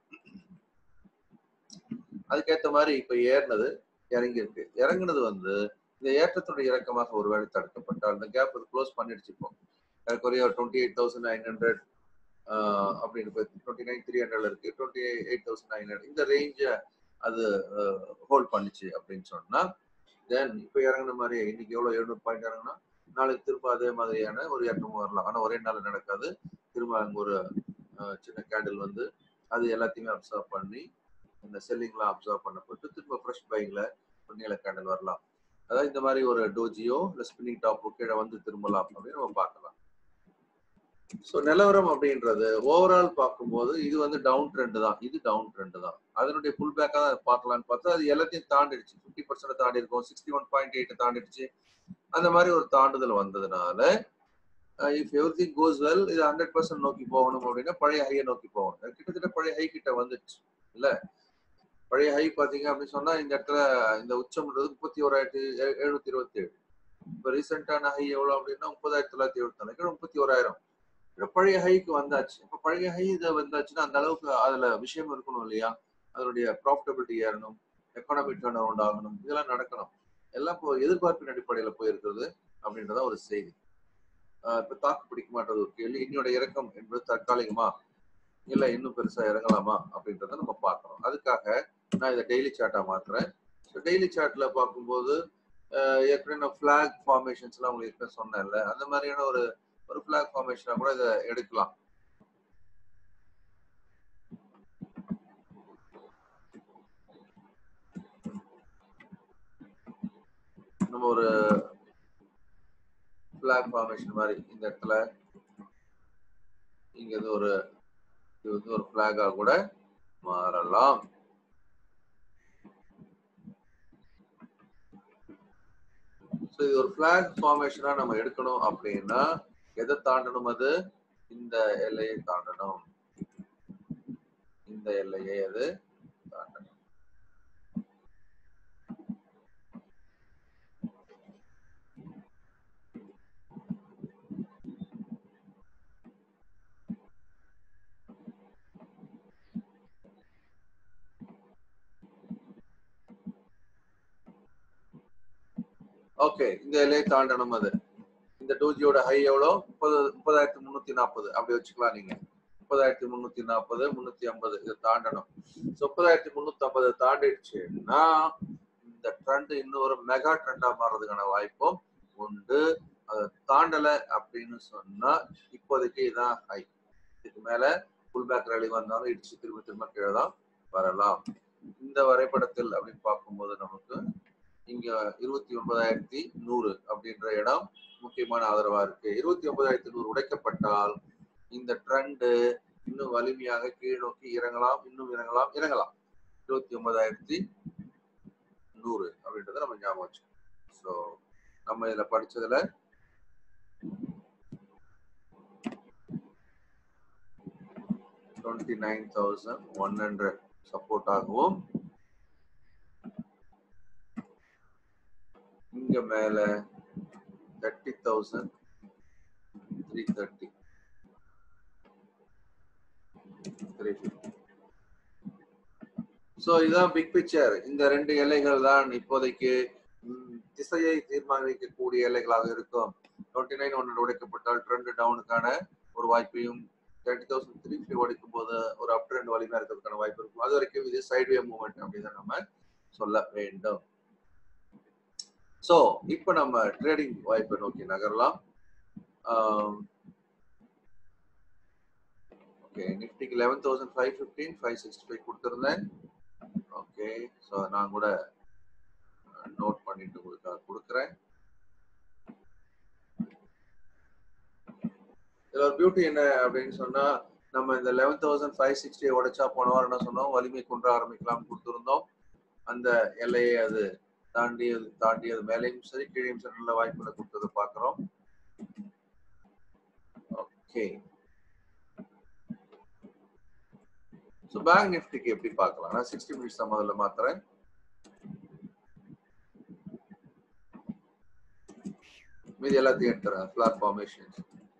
அதுக்கேத்த மாதிரி இப்ப ஏறினது இறங்கி இருக்கு இறங்குனது வந்து இந்த ஏற்றத்துடைய இறக்கமாக ஒருவேளை தடுக்கப்பட்டால் இந்த கேப் அது க்ளோஸ் பண்ணிடுச்சு இப்போ ஏறக்குறைய twenty eight thousand nine hundred அப்படின்னு டுவெண்ட்டி நைன் த்ரீ ஹண்ட்ரட்ல இருக்கு twenty eight thousand nine hundred இந்த ரேஞ்சை அது ஹோல்ட் பண்ணுச்சு அப்படின்னு சொன்னா தென் இப்போ இறங்குன மாதிரி இன்னைக்கு எவ்வளவு எழுநூறு பாயிண்ட் இறங்குனா நாளைக்கு திரும்ப அதே மாதிரியான ஒரு ஏற்றமும் வரலாம் ஆனா ஒரே நாள் நடக்காது திரும்ப அங்க ஒரு அஹ், சின்ன கேண்டில் வந்து அது எல்லாத்தையுமே அப்சர்வ் பண்ணி இந்த செல்லிங்லாம் அப்சர்வ் பண்ணப்பட்டு திரும்ப ஃப்ரெஷ் பைங்ல ஒரு நீல கேண்டில் வரலாம் அதாவது இந்த மாதிரி ஒரு டோஜியோ இல்லை ஸ்பின்னிங் டாப்போ கீழே வந்து திரும்பலாம் அப்படின்னு நம்ம பார்க்கலாம் ஸோ நிலவரம் அப்படின்றது ஓவரால் பார்க்கும்போது இது வந்து டவுன் ட்ரெண்ட் தான் இது டவுன் ட்ரெண்ட் தான் அதனுடைய புல் பேக்காக தான் பார்க்கலாம்னு பார்த்தா அது எல்லாத்தையும் தாண்டிடுச்சு ஃபிஃப்டி பர்சன்ட் தாண்டி இருக்கும் சிக்ஸ்டி ஒன் பாயிண்ட் எயிட் தாண்டிடுச்சு அந்த மாதிரி ஒரு தாண்டுதல் வந்ததுனால if everything goes well இது ஹண்ட்ரட் பர்சன்ட் நோக்கி போகணும் அப்படின்னா பழைய ஹையை நோக்கி போகணும் அது கிட்டத்தட்ட பழைய ஹை கிட்ட வந்துடுச்சு இல்ல பழைய ஹை பாத்தீங்க அப்படின்னு சொன்னா இந்த இடத்துல இந்த உச்சம்ன்றது முப்பத்தி ஓராயிரத்தி எழு- எழுநூத்தி இருபத்தி ஏழு இப்போ ரீசெண்டான ஹை எவ்வளவு அப்படின்னா முப்பதாயிரத்தி தொள்ளாயிரத்தி எழுபத்தி நாலு முப்பத்தி ஓராயிரம் இப்ப பழைய ஹைக்கு வந்தாச்சு இப்ப பழைய ஹை இது வந்தாச்சுன்னா அந்த அளவுக்கு அதுல விஷயம் இருக்கணும் இல்லையா அதனுடைய ப்ராஃபிட்டபிலிட்டி ஏறணும் எக்கானமி டர்ன் அரவுண்ட் ஆகணும் இதெல்லாம் நடக்கணும் எல்லாம் இப்போ எதிர்பார்ப்பின் அடிப்படையில போயிருக்கிறது அப்படின்றத ஒரு செய்தி ஆஹ் இப்ப தாக்கு பிடிக்க மாட்டது ஒரு கேள்வி இன்னோட இறக்கம் என்பது தற்காலிகமா இல்ல இன்னும் பெருசா இறங்கலாமா அப்படின்றத நம்ம பார்க்கணும் அதுக்காக நான் இதை டெய்லி சார்ட்டா மாத்துறேன் ஸோ டெய்லி சார்ட்ல பார்க்கும்போது ஆஹ் ஏற்கனவே நான் ஃபிளாக் ஃபார்மேஷன்ஸ் எல்லாம் உங்களுக்கு ஏற்கனவே சொன்னேன்ல அந்த மாதிரியான ஒரு ஒரு ஃபிளாக் ஃபார்மேஷனா கூட இதை எடுக்கலாம் நம்ம ஒரு ஃபிளாக் ஃபார்மேஷன் மாதிரி இந்த இடத்துல இங்க இது ஒரு இது வந்து ஒரு ஃபிளாகா கூட மாறலாம் ஸோ இது ஒரு பிளாக் ஃபார்மேஷனா நம்ம எடுக்கணும் அப்படின்னா எதை தாண்டணும் அது இந்த எல்லையை தாண்டணும் இந்த எல்லையை அது தாண்டணும் ஓகே இந்த எல்லையை தாண்டணும் அது இந்த டூஜியோட ஹை எவ்வளோ முப்பது முப்பதாயிரத்தி முந்நூத்தி நாற்பது அப்படி வச்சுக்கலாம் நீங்க முப்பதாயிரத்தி முந்நூத்தி நாற்பது முந்நூத்தி ஐம்பது இதை தாண்டணும் ஸோ முப்பதாயிரத்தி முந்நூத்தி ஐம்பது தாண்டிடுச்சுன்னா இந்த ட்ரெண்ட் இன்னும் ஒரு மெகா ட்ரெண்டா மாறதுக்கான வாய்ப்பும் உண்டு அதை தாண்டல அப்படின்னு சொன்னா இப்போதைக்கு இதான் ஹை இதுக்கு மேல புல் பேக் ரேலி வந்தாலும் இடிச்சு திரும்ப திரும்ப கீழே தான் வரலாம் இந்த வரைபடத்தில் அப்படின்னு பார்க்கும்போது நமக்கு இங்க இருபத்தி ஒன்பதாயிரத்தி நூறு அப்படின்ற இடம் முக்கியமான ஆதரவா இருக்கு இருபத்தி ஒன்பதாயிரத்தி நூறு உடைக்கப்பட்டால் இந்த ட்ரெண்டு இன்னும் வலிமையாக கீழ் நோக்கி இறங்கலாம் இன்னும் இறங்கலாம் இறங்கலாம் இருபத்தி ஒன்பதாயிரத்தி நூறு அப்படின்றத நம்ம ஞாபகம் வச்சுக்கணும் ஸோ நம்ம இதுல படிச்சதுல twenty nine thousand one hundred support ஆகவும் இங்க மேல thirty thousand three thirty three fifty so இதுதான் பிக் பிக்சர் இந்த ரெண்டு எல்லைகள் தான் இப்போதைக்கு ம், திசையை தீர்மானிக்கக்கூடிய எல்லைகளாக இருக்கும் டுவெண்ட்டி நைன் ஒன்று உடைக்கப்பட்டால் ட்ரெண்ட் டவுனுக்கான ஒரு வாய்ப்பையும் தேர்ட்டி தௌசண்ட் த்ரீ ஃபிஃப்டி உடைக்கும் போது ஒரு அப் ட்ரெண்ட் வலிமையாக இருக்கிறதுக்கான வாய்ப்பு இருக்கும் அது வரைக்கும் இது சைட்வே மூவ்மெண்ட் அப்படின்னு தான் நம்ம சொல்ல வேண்டும் ஸோ இப்போ நம்ம ட்ரேடிங் வாய்ப்பை நோக்கி நகரலாம் ஓகே நிஃப்டிக்கு eleven thousand five fifteen five sixty five கொடுத்துருந்தேன் ஓகே ஸோ நான் கூட நோட் பண்ணிட்டு உங்களுக்கு கொடுக்குறேன் இதுல ஒரு பியூட்டி என்ன அப்படின்னு சொன்னா நம்ம இந்த லெவன் தௌசண்ட் ஃபைவ் சிக்ஸ்டி உடைச்சா போன வாரம் என்ன சொன்னோம் வலிமை குன்ற ஆரம்பிக்கலாம் கொடுத்துருந்தோம் அந்த எல்லையை அது தாண்டி அது தாண்டி அது மேலேயும் சரி கீழேயும் சரி நல்ல வாய்ப்புகளை கொடுத்ததை பார்க்குறோம் ஓகே ஸோ பேங்க் நிஃப்டிக்கு எப்படி பார்க்கலாம் நான் சிக்ஸ்டி மினிட்ஸ் தான் முதல்ல மாத்துறேன் மீதி எல்லாத்தையும் எடுத்துறேன் ஃபிளாட் ஃபார்மேஷன்ஸ்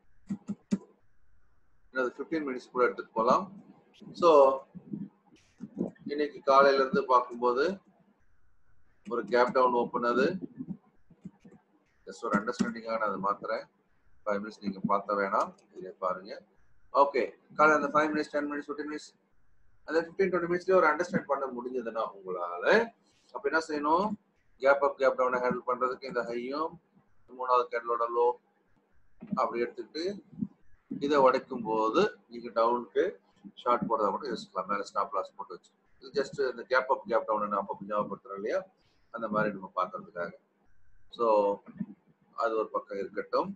இன்னொரு ஃபிஃப்டீன் மினிட்ஸ் கூட எடுத்துட்டு போகலாம் ஸோ இன்னைக்கு காலையில இருந்து பார்க்கும்போது ஒரு கேப் டவுன் ஓப்பன் அது ஜஸ்ட் ஒரு அண்டர்ஸ்டாண்டிங்காக நான் அதை மாத்துறேன் ஃபைவ் மினிட்ஸ் நீங்க பார்த்த வேணாம் இதை பாருங்க ஓகே காலை அந்த five minutes ten minutes fifteen minutes அந்த ஃபிஃப்டீன் டுவெண்ட்டி மினிட்ஸ்லேயே ஒரு அண்டர்ஸ்டாண்ட் பண்ண முடிஞ்சதுன்னா உங்களால அப்போ என்ன செய்யணும் கேப் அப் கேப் டவுனை ஹேண்டில் பண்றதுக்கு இந்த ஹையும் மூணாவது கேண்டலோட லோ அப்படி எடுத்துக்கிட்டு இதை உடைக்கும் போது நீங்க டவுனுக்கு ஷார்ட் போடுறத மட்டும் யோசிக்கலாம் மேலே ஸ்டாப் லாஸ் போட்டு வச்சு இது ஜஸ்ட் இந்த கேப் அப் கேப் டவுன் அப்போ ஞாபகப்படுத்துறோம் இல்லையா அந்த மாதிரி நம்ம பார்க்கறதுக்காக ஸோ அது ஒரு பக்கம் இருக்கட்டும்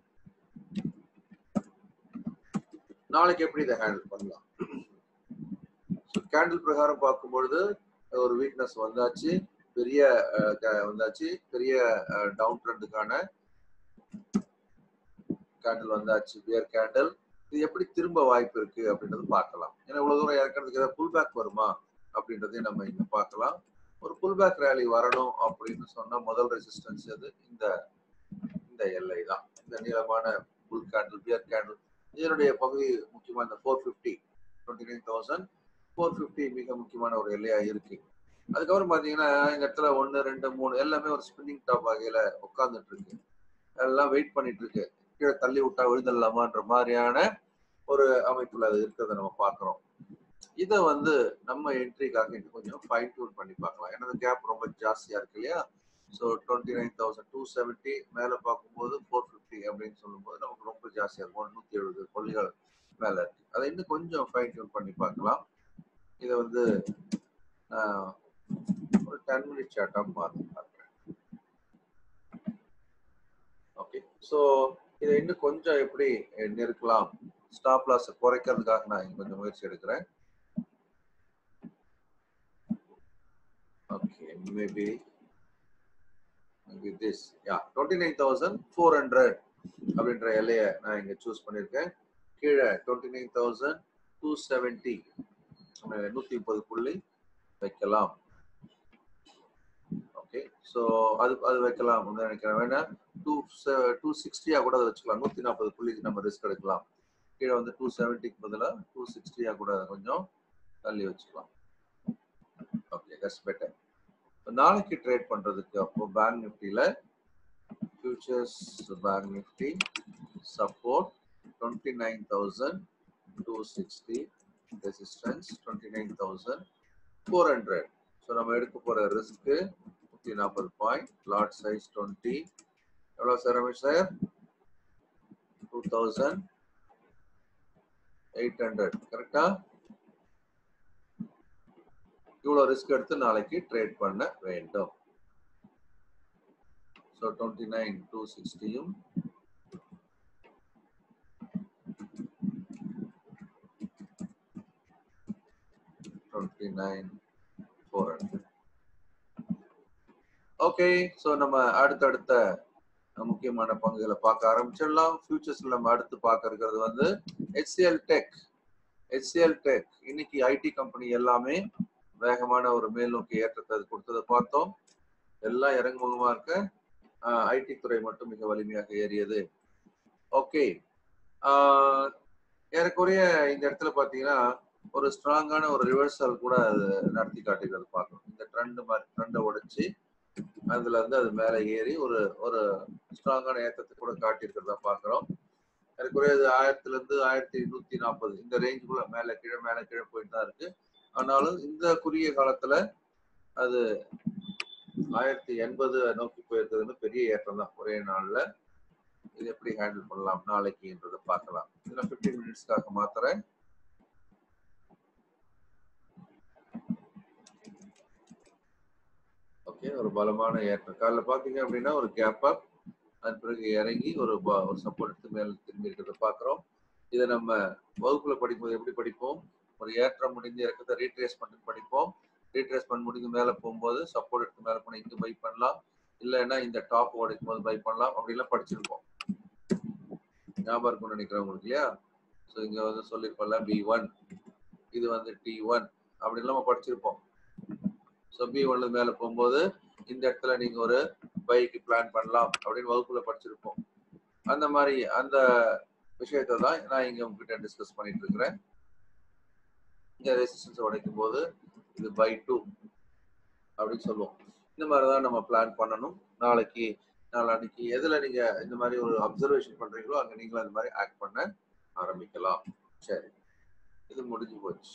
நாளைக்கு எப்படி இதை ஹேண்டில் பண்ணலாம் ஸோ கேண்டில் பிரகாரம் பார்க்கும்பொழுது ஒரு வீக்னஸ் வந்தாச்சு பெரிய அஹ், க- வந்தாச்சு பெரிய டவுன் ட்ரெண்டுக்கான கேண்டில் வந்தாச்சு பியர் கேண்டில் இது எப்படி திரும்ப வாய்ப்பு இருக்கு அப்படின்றது பார்க்கலாம் ஏன்னா இவ்வளவு தூரம் இறக்கிறதுக்கு ஏதாவது புல் பேக் வருமா அப்படின்றதையும் நம்ம இங்க பார்க்கலாம் ஒரு புல் பேக் ரேலி வரணும் அப்படின்னு சொன்னா முதல் ரெசிஸ்டன்ஸ் அது இந்த இந்த எல்லை தான் இந்த நீளமான புல் கேண்டில் பியர் கேண்டில் இதனுடைய பகுதி முக்கியமா இந்த four fifty twenty nine thousand four fifty மிக முக்கியமான ஒரு எல்லையா இருக்கு அதுக்கப்புறம் பாத்தீங்கன்னா இந்த இடத்துல ஒன்னு ரெண்டு மூணு எல்லாமே ஒரு ஸ்பின்னிங் டாப் வகையில உட்கார்ந்துட்டு இருக்கு எல்லாம் வெயிட் பண்ணிட்டு இருக்கு கீழே தள்ளி விட்டா விழுந்துடலாமான்ற மாதிரியான ஒரு அமைப்புல அது இருக்கிறத நம்ம பார்க்கிறோம் இதை வந்து நம்ம என்ட்ரிக்காக இன்னும் கொஞ்சம் ஃபைன் டியூன் பண்ணி பார்க்கலாம் ஏன்னா கேப் ரொம்ப ஜாஸ்தியா இருக்கு இல்லையா so twenty nine thousand two seventy மேலே பார்க்கும்போது ஃபோர் ஃபிஃப்டி அப்படின்னு சொல்லும்போது நமக்கு ரொம்ப ஜாஸ்தியாக இருக்கும் நூற்றி எழுபது கொள்ளிகள் மேலே இருக்கு அதை இன்னும் கொஞ்சம் ஃபைன் டியூன் பண்ணி பார்க்கலாம் இதை வந்து நான் ஒரு டென் மினிட் சார்ட்டாக மாற்றி பார்க்குறேன் ஓகே ஸோ இதை இன்னும் கொஞ்சம் எப்படி நெருக்கலாம் ஸ்டாப் லாஸ் குறைக்கிறதுக்காக நான் இங்க கொஞ்சம் முயற்சி எடுக்கிறேன் Okay, maybe maybe this. Yeah, 29,400 அப்படின்ற எல்லையை நான் இங்க சூஸ் பண்ணியிருக்கேன் கீழே 29,270 நூத்தி முப்பது புள்ளி வைக்கலாம் ஓகே ஸோ அது அது வைக்கலாம் அப்படின்னு நினைக்கிறேன் வேணா டூ டூ சிக்ஸ்டியா கூட அதை வச்சுக்கலாம் நூத்தி நாற்பது புள்ளிக்கு நம்ம ரிஸ்க் எடுக்கலாம் கீழே வந்து டூ செவன்ட்டிக்கு பதிலாக டூ சிக்ஸ்டியா கூட அதை கொஞ்சம் தள்ளி வச்சுக்கலாம் ஓகே தட்ஸ் பெட்டர் நாளைக்கு ட்ரேட் பண்றதுக்கு அப்போ பேங்க் நிஃப்டியில futures Bank Nifty support twenty nine thousand two sixty resistance twenty nine thousand four hundred so நம்ம எடுக்க போற ரிஸ்க்கு நூற்றி நாற்பது பாயிண்ட் லாட் சைஸ் டுவெண்ட்டி எவ்வளோ sir Ramesh sir two thousand eight hundred கரெக்டா இவ்வளோ ரிஸ்க் எடுத்து நாளைக்கு ட்ரேட் பண்ண வேண்டும் ஸோ டுவெண்ட்டி நைன் டூ சிக்ஸ்டியும் twenty nine four hundred okay so நம்ம அடுத்தடுத்த முக்கியமான பங்குகளை பார்க்க ஆரம்பிச்சிடலாம் ஃபியூச்சர்ஸ்ல நம்ம அடுத்து பார்க்க இருக்கிறது வந்து ஹெச்சிஎல் டெக் ஹெச்சிஎல் டெக் இன்னைக்கு ஐடி கம்பெனி எல்லாமே வேகமான ஒரு மேல் நோக்கி ஏற்றத்தை அது கொடுத்ததை பார்த்தோம் எல்லாம் இறங்குமுகமா இருக்க ஐடி துறை மட்டும் மிக வலிமையாக ஏறியது ஓகே ஏறக்குறைய இந்த இடத்துல பாத்தீங்கன்னா ஒரு ஸ்ட்ராங்கான ஒரு ரிவர்சல் கூட அது நடத்தி காட்டுகிறது பார்க்கணும் இந்த ட்ரெண்ட் மாதிரி ட்ரெண்டை உடைச்சு அதுல இருந்து அது மேல ஏறி ஒரு ஒரு ஸ்ட்ராங்கான ஏற்றத்தை கூட காட்டியிருக்கிறதா பாக்குறோம் ஏறக்குறைய அது ஆயிரத்துல இருந்து ஆயிரத்தி நூத்தி நாற்பது இந்த ரேஞ்சுக்குள்ள மேல கீழே மேல கீழே போயிட்டு தான் இருக்கு ஆனாலும் இந்த குறுகிய காலத்துல அது ஆயிரத்தி எண்பது நோக்கி போயிருக்கிறதுன்னு பெரிய ஏற்றம் தான் ஒரே நாள்ல இது எப்படி ஹேண்டில் பண்ணலாம் நாளைக்குன்றத பார்க்கலாம் இதுல பிப்டீன் மினிட்ஸ்க்காக மாத்துறேன் ஓகே ஒரு பலமான ஏற்றம் காலைல பாத்தீங்க அப்படின்னா ஒரு கேப் அப் அது பிறகு இறங்கி ஒரு ஒரு சப்போர்ட் எடுத்து மேல திரும்பி இருக்கிறத பாக்குறோம் இதை நம்ம வகுப்புல படிக்கும்போது எப்படி படிப்போம் ஒரு ஏற்றம் முடிந்து இறக்கத்தை ரீட்ரேஸ் பண்ணி படிப்போம் ரீட்ரேஸ் பண்ணி முடிந்து மேலே போகும்போது சப்போர்ட் எடுத்து மேலே போனால் இங்கே பை பண்ணலாம் இல்லைன்னா இந்த டாப் உடைக்கும் போது பை பண்ணலாம் அப்படிலாம் படிச்சிருப்போம் ஞாபகம் இருக்கும்னு நினைக்கிறேன் உங்களுக்கு இல்லையா ஸோ இங்கே வந்து சொல்லியிருப்போம்ல பி ஒன் இது வந்து டி ஒன் அப்படின்னு நம்ம படிச்சிருப்போம் ஸோ பி ஒன்ல மேலே போகும்போது இந்த இடத்துல நீங்க ஒரு பைக்கு பிளான் பண்ணலாம் அப்படின்னு வகுப்புல படிச்சிருப்போம் அந்த மாதிரி அந்த விஷயத்தை தான் நான் இங்க உங்ககிட்ட டிஸ்கஸ் பண்ணிட்டு இருக்கிறேன் இந்த ரெசிஸ்டன்ஸ் உடைக்கும் போது இது பை டூ அப்படின்னு சொல்லுவோம் இந்த மாதிரி தான் நம்ம பிளான் பண்ணணும் நாளைக்கு நாளான்னைக்கு எதுல நீங்க இந்த மாதிரி ஒரு அப்சர்வேஷன் பண்றீங்களோ அங்க நீங்களும் அந்த மாதிரி ஆக்ட் பண்ண ஆரம்பிக்கலாம் சரி இது முடிஞ்சு போச்சு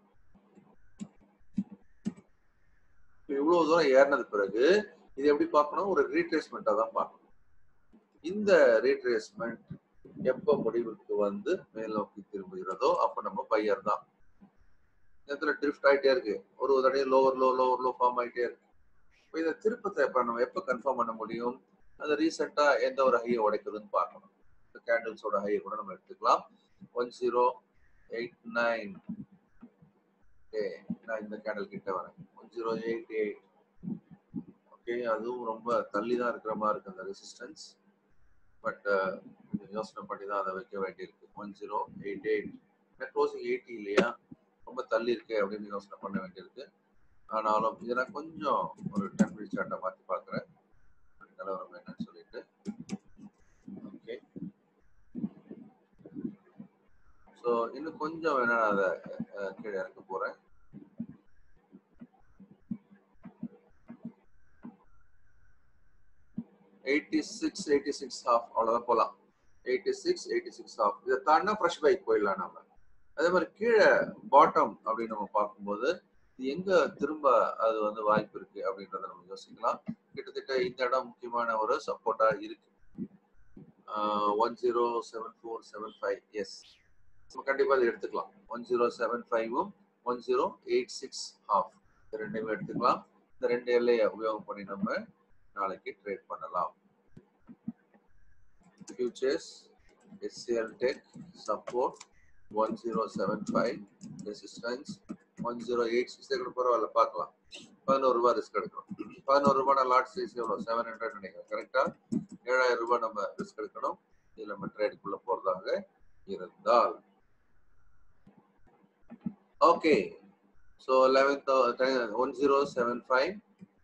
இவ்வளவு தூரம் ஏறினது பிறகு இது எப்படி பார்க்கணும் ஒரு ரீட்ரேஸ்மெண்ட்டா தான் பார்க்கணும் இந்த ரீட்ரேஸ்மெண்ட் எப்ப முடிவுக்கு வந்து மேல் நோக்கி திரும்புகிறதோ அப்ப நம்ம பையர் தான் இடத்துல ட்ரிஃப்ட் ஆயிட்டே இருக்கு ஒரு தடவை lower low lower low form ஆயிட்டே இருக்கு இப்போ இந்த திருப்பத்தை எப்ப நம்ம எப்ப கன்ஃபார்ம் பண்ண முடியும் அது ரீசெண்டா எந்த ஒரு ஹையை உடைக்குதுன்னு பார்க்கணும் இந்த கேண்டில்ஸோட ஹையை கூட நம்ம எடுத்துக்கலாம் one zero eight nine okay நான் இந்த கேண்டில் கிட்ட வரேன் one zero eight eight okay அதுவும் ரொம்ப தள்ளி தான் இருக்கிற மாதிரி இருக்கு அந்த ரெசிஸ்டன்ஸ் பட் கொஞ்சம் யோசனை பண்ணி தான் அதை வைக்க வேண்டியிருக்கு one zero eight eight closing eighty இல்லையா ரொம்ப தள்ளி இருக்கு அப்படின்னு யோசனை பண்ண வேண்டியிருக்கு ஆனாலும் இதை நான் கொஞ்சம் ஒரு டென் மினிட்ஸ் சார்ட்டை மாற்றி பார்க்குறேன் நிலவரம் என்னன்னு சொல்லிட்டு ஓகே ஸோ இன்னும் கொஞ்சம் வேணா நான் அதை கீழே இறக்க போகிறேன் eighty six eighty six half அவ்வளோதான் போகலாம் eighty six eighty six half இதை தாண்டினா ஃப்ரெஷ் பைக் போயிடலாம் நம்ம அதே மாதிரி கீழே பாட்டம் அப்படின்னு நம்ம பார்க்கும்போது இது எங்க திரும்ப அது வந்து வாய்ப்பு இருக்கு அப்படின்றத நம்ம யோசிக்கலாம் கிட்டத்தட்ட இந்த இடம் முக்கியமான ஒரு சப்போர்ட்டா இருக்கு one zero seven four seven five yes நம்ம கண்டிப்பா அதை எடுத்துக்கலாம் ஒன் ஜீரோ செவன் ஃபைவும் one zero eight six half இந்த ரெண்டையுமே எடுத்துக்கலாம் இந்த ரெண்டு எல்லையை உபயோகம் பண்ணி நம்ம நாளைக்கு ட்ரேட் பண்ணலாம் futures SCL Tech support 1075 resistance one zero eight six கூட பரவாயில்ல பார்க்கலாம் பதினோரு ரூபாய் ரிஸ்க் எடுக்கணும் பதினோரு ரூபாய் லாட் சைஸ் எவ்வளோ செவன் ஹண்ட்ரட் நினைக்கிறேன் கரெக்டா ஏழாயிரம் ரூபாய் நம்ம ரிஸ்க் எடுக்கணும் இதில் நம்ம ட்ரேடுக்குள்ள போறதாக இருந்தால் okay so eleven one zero seven five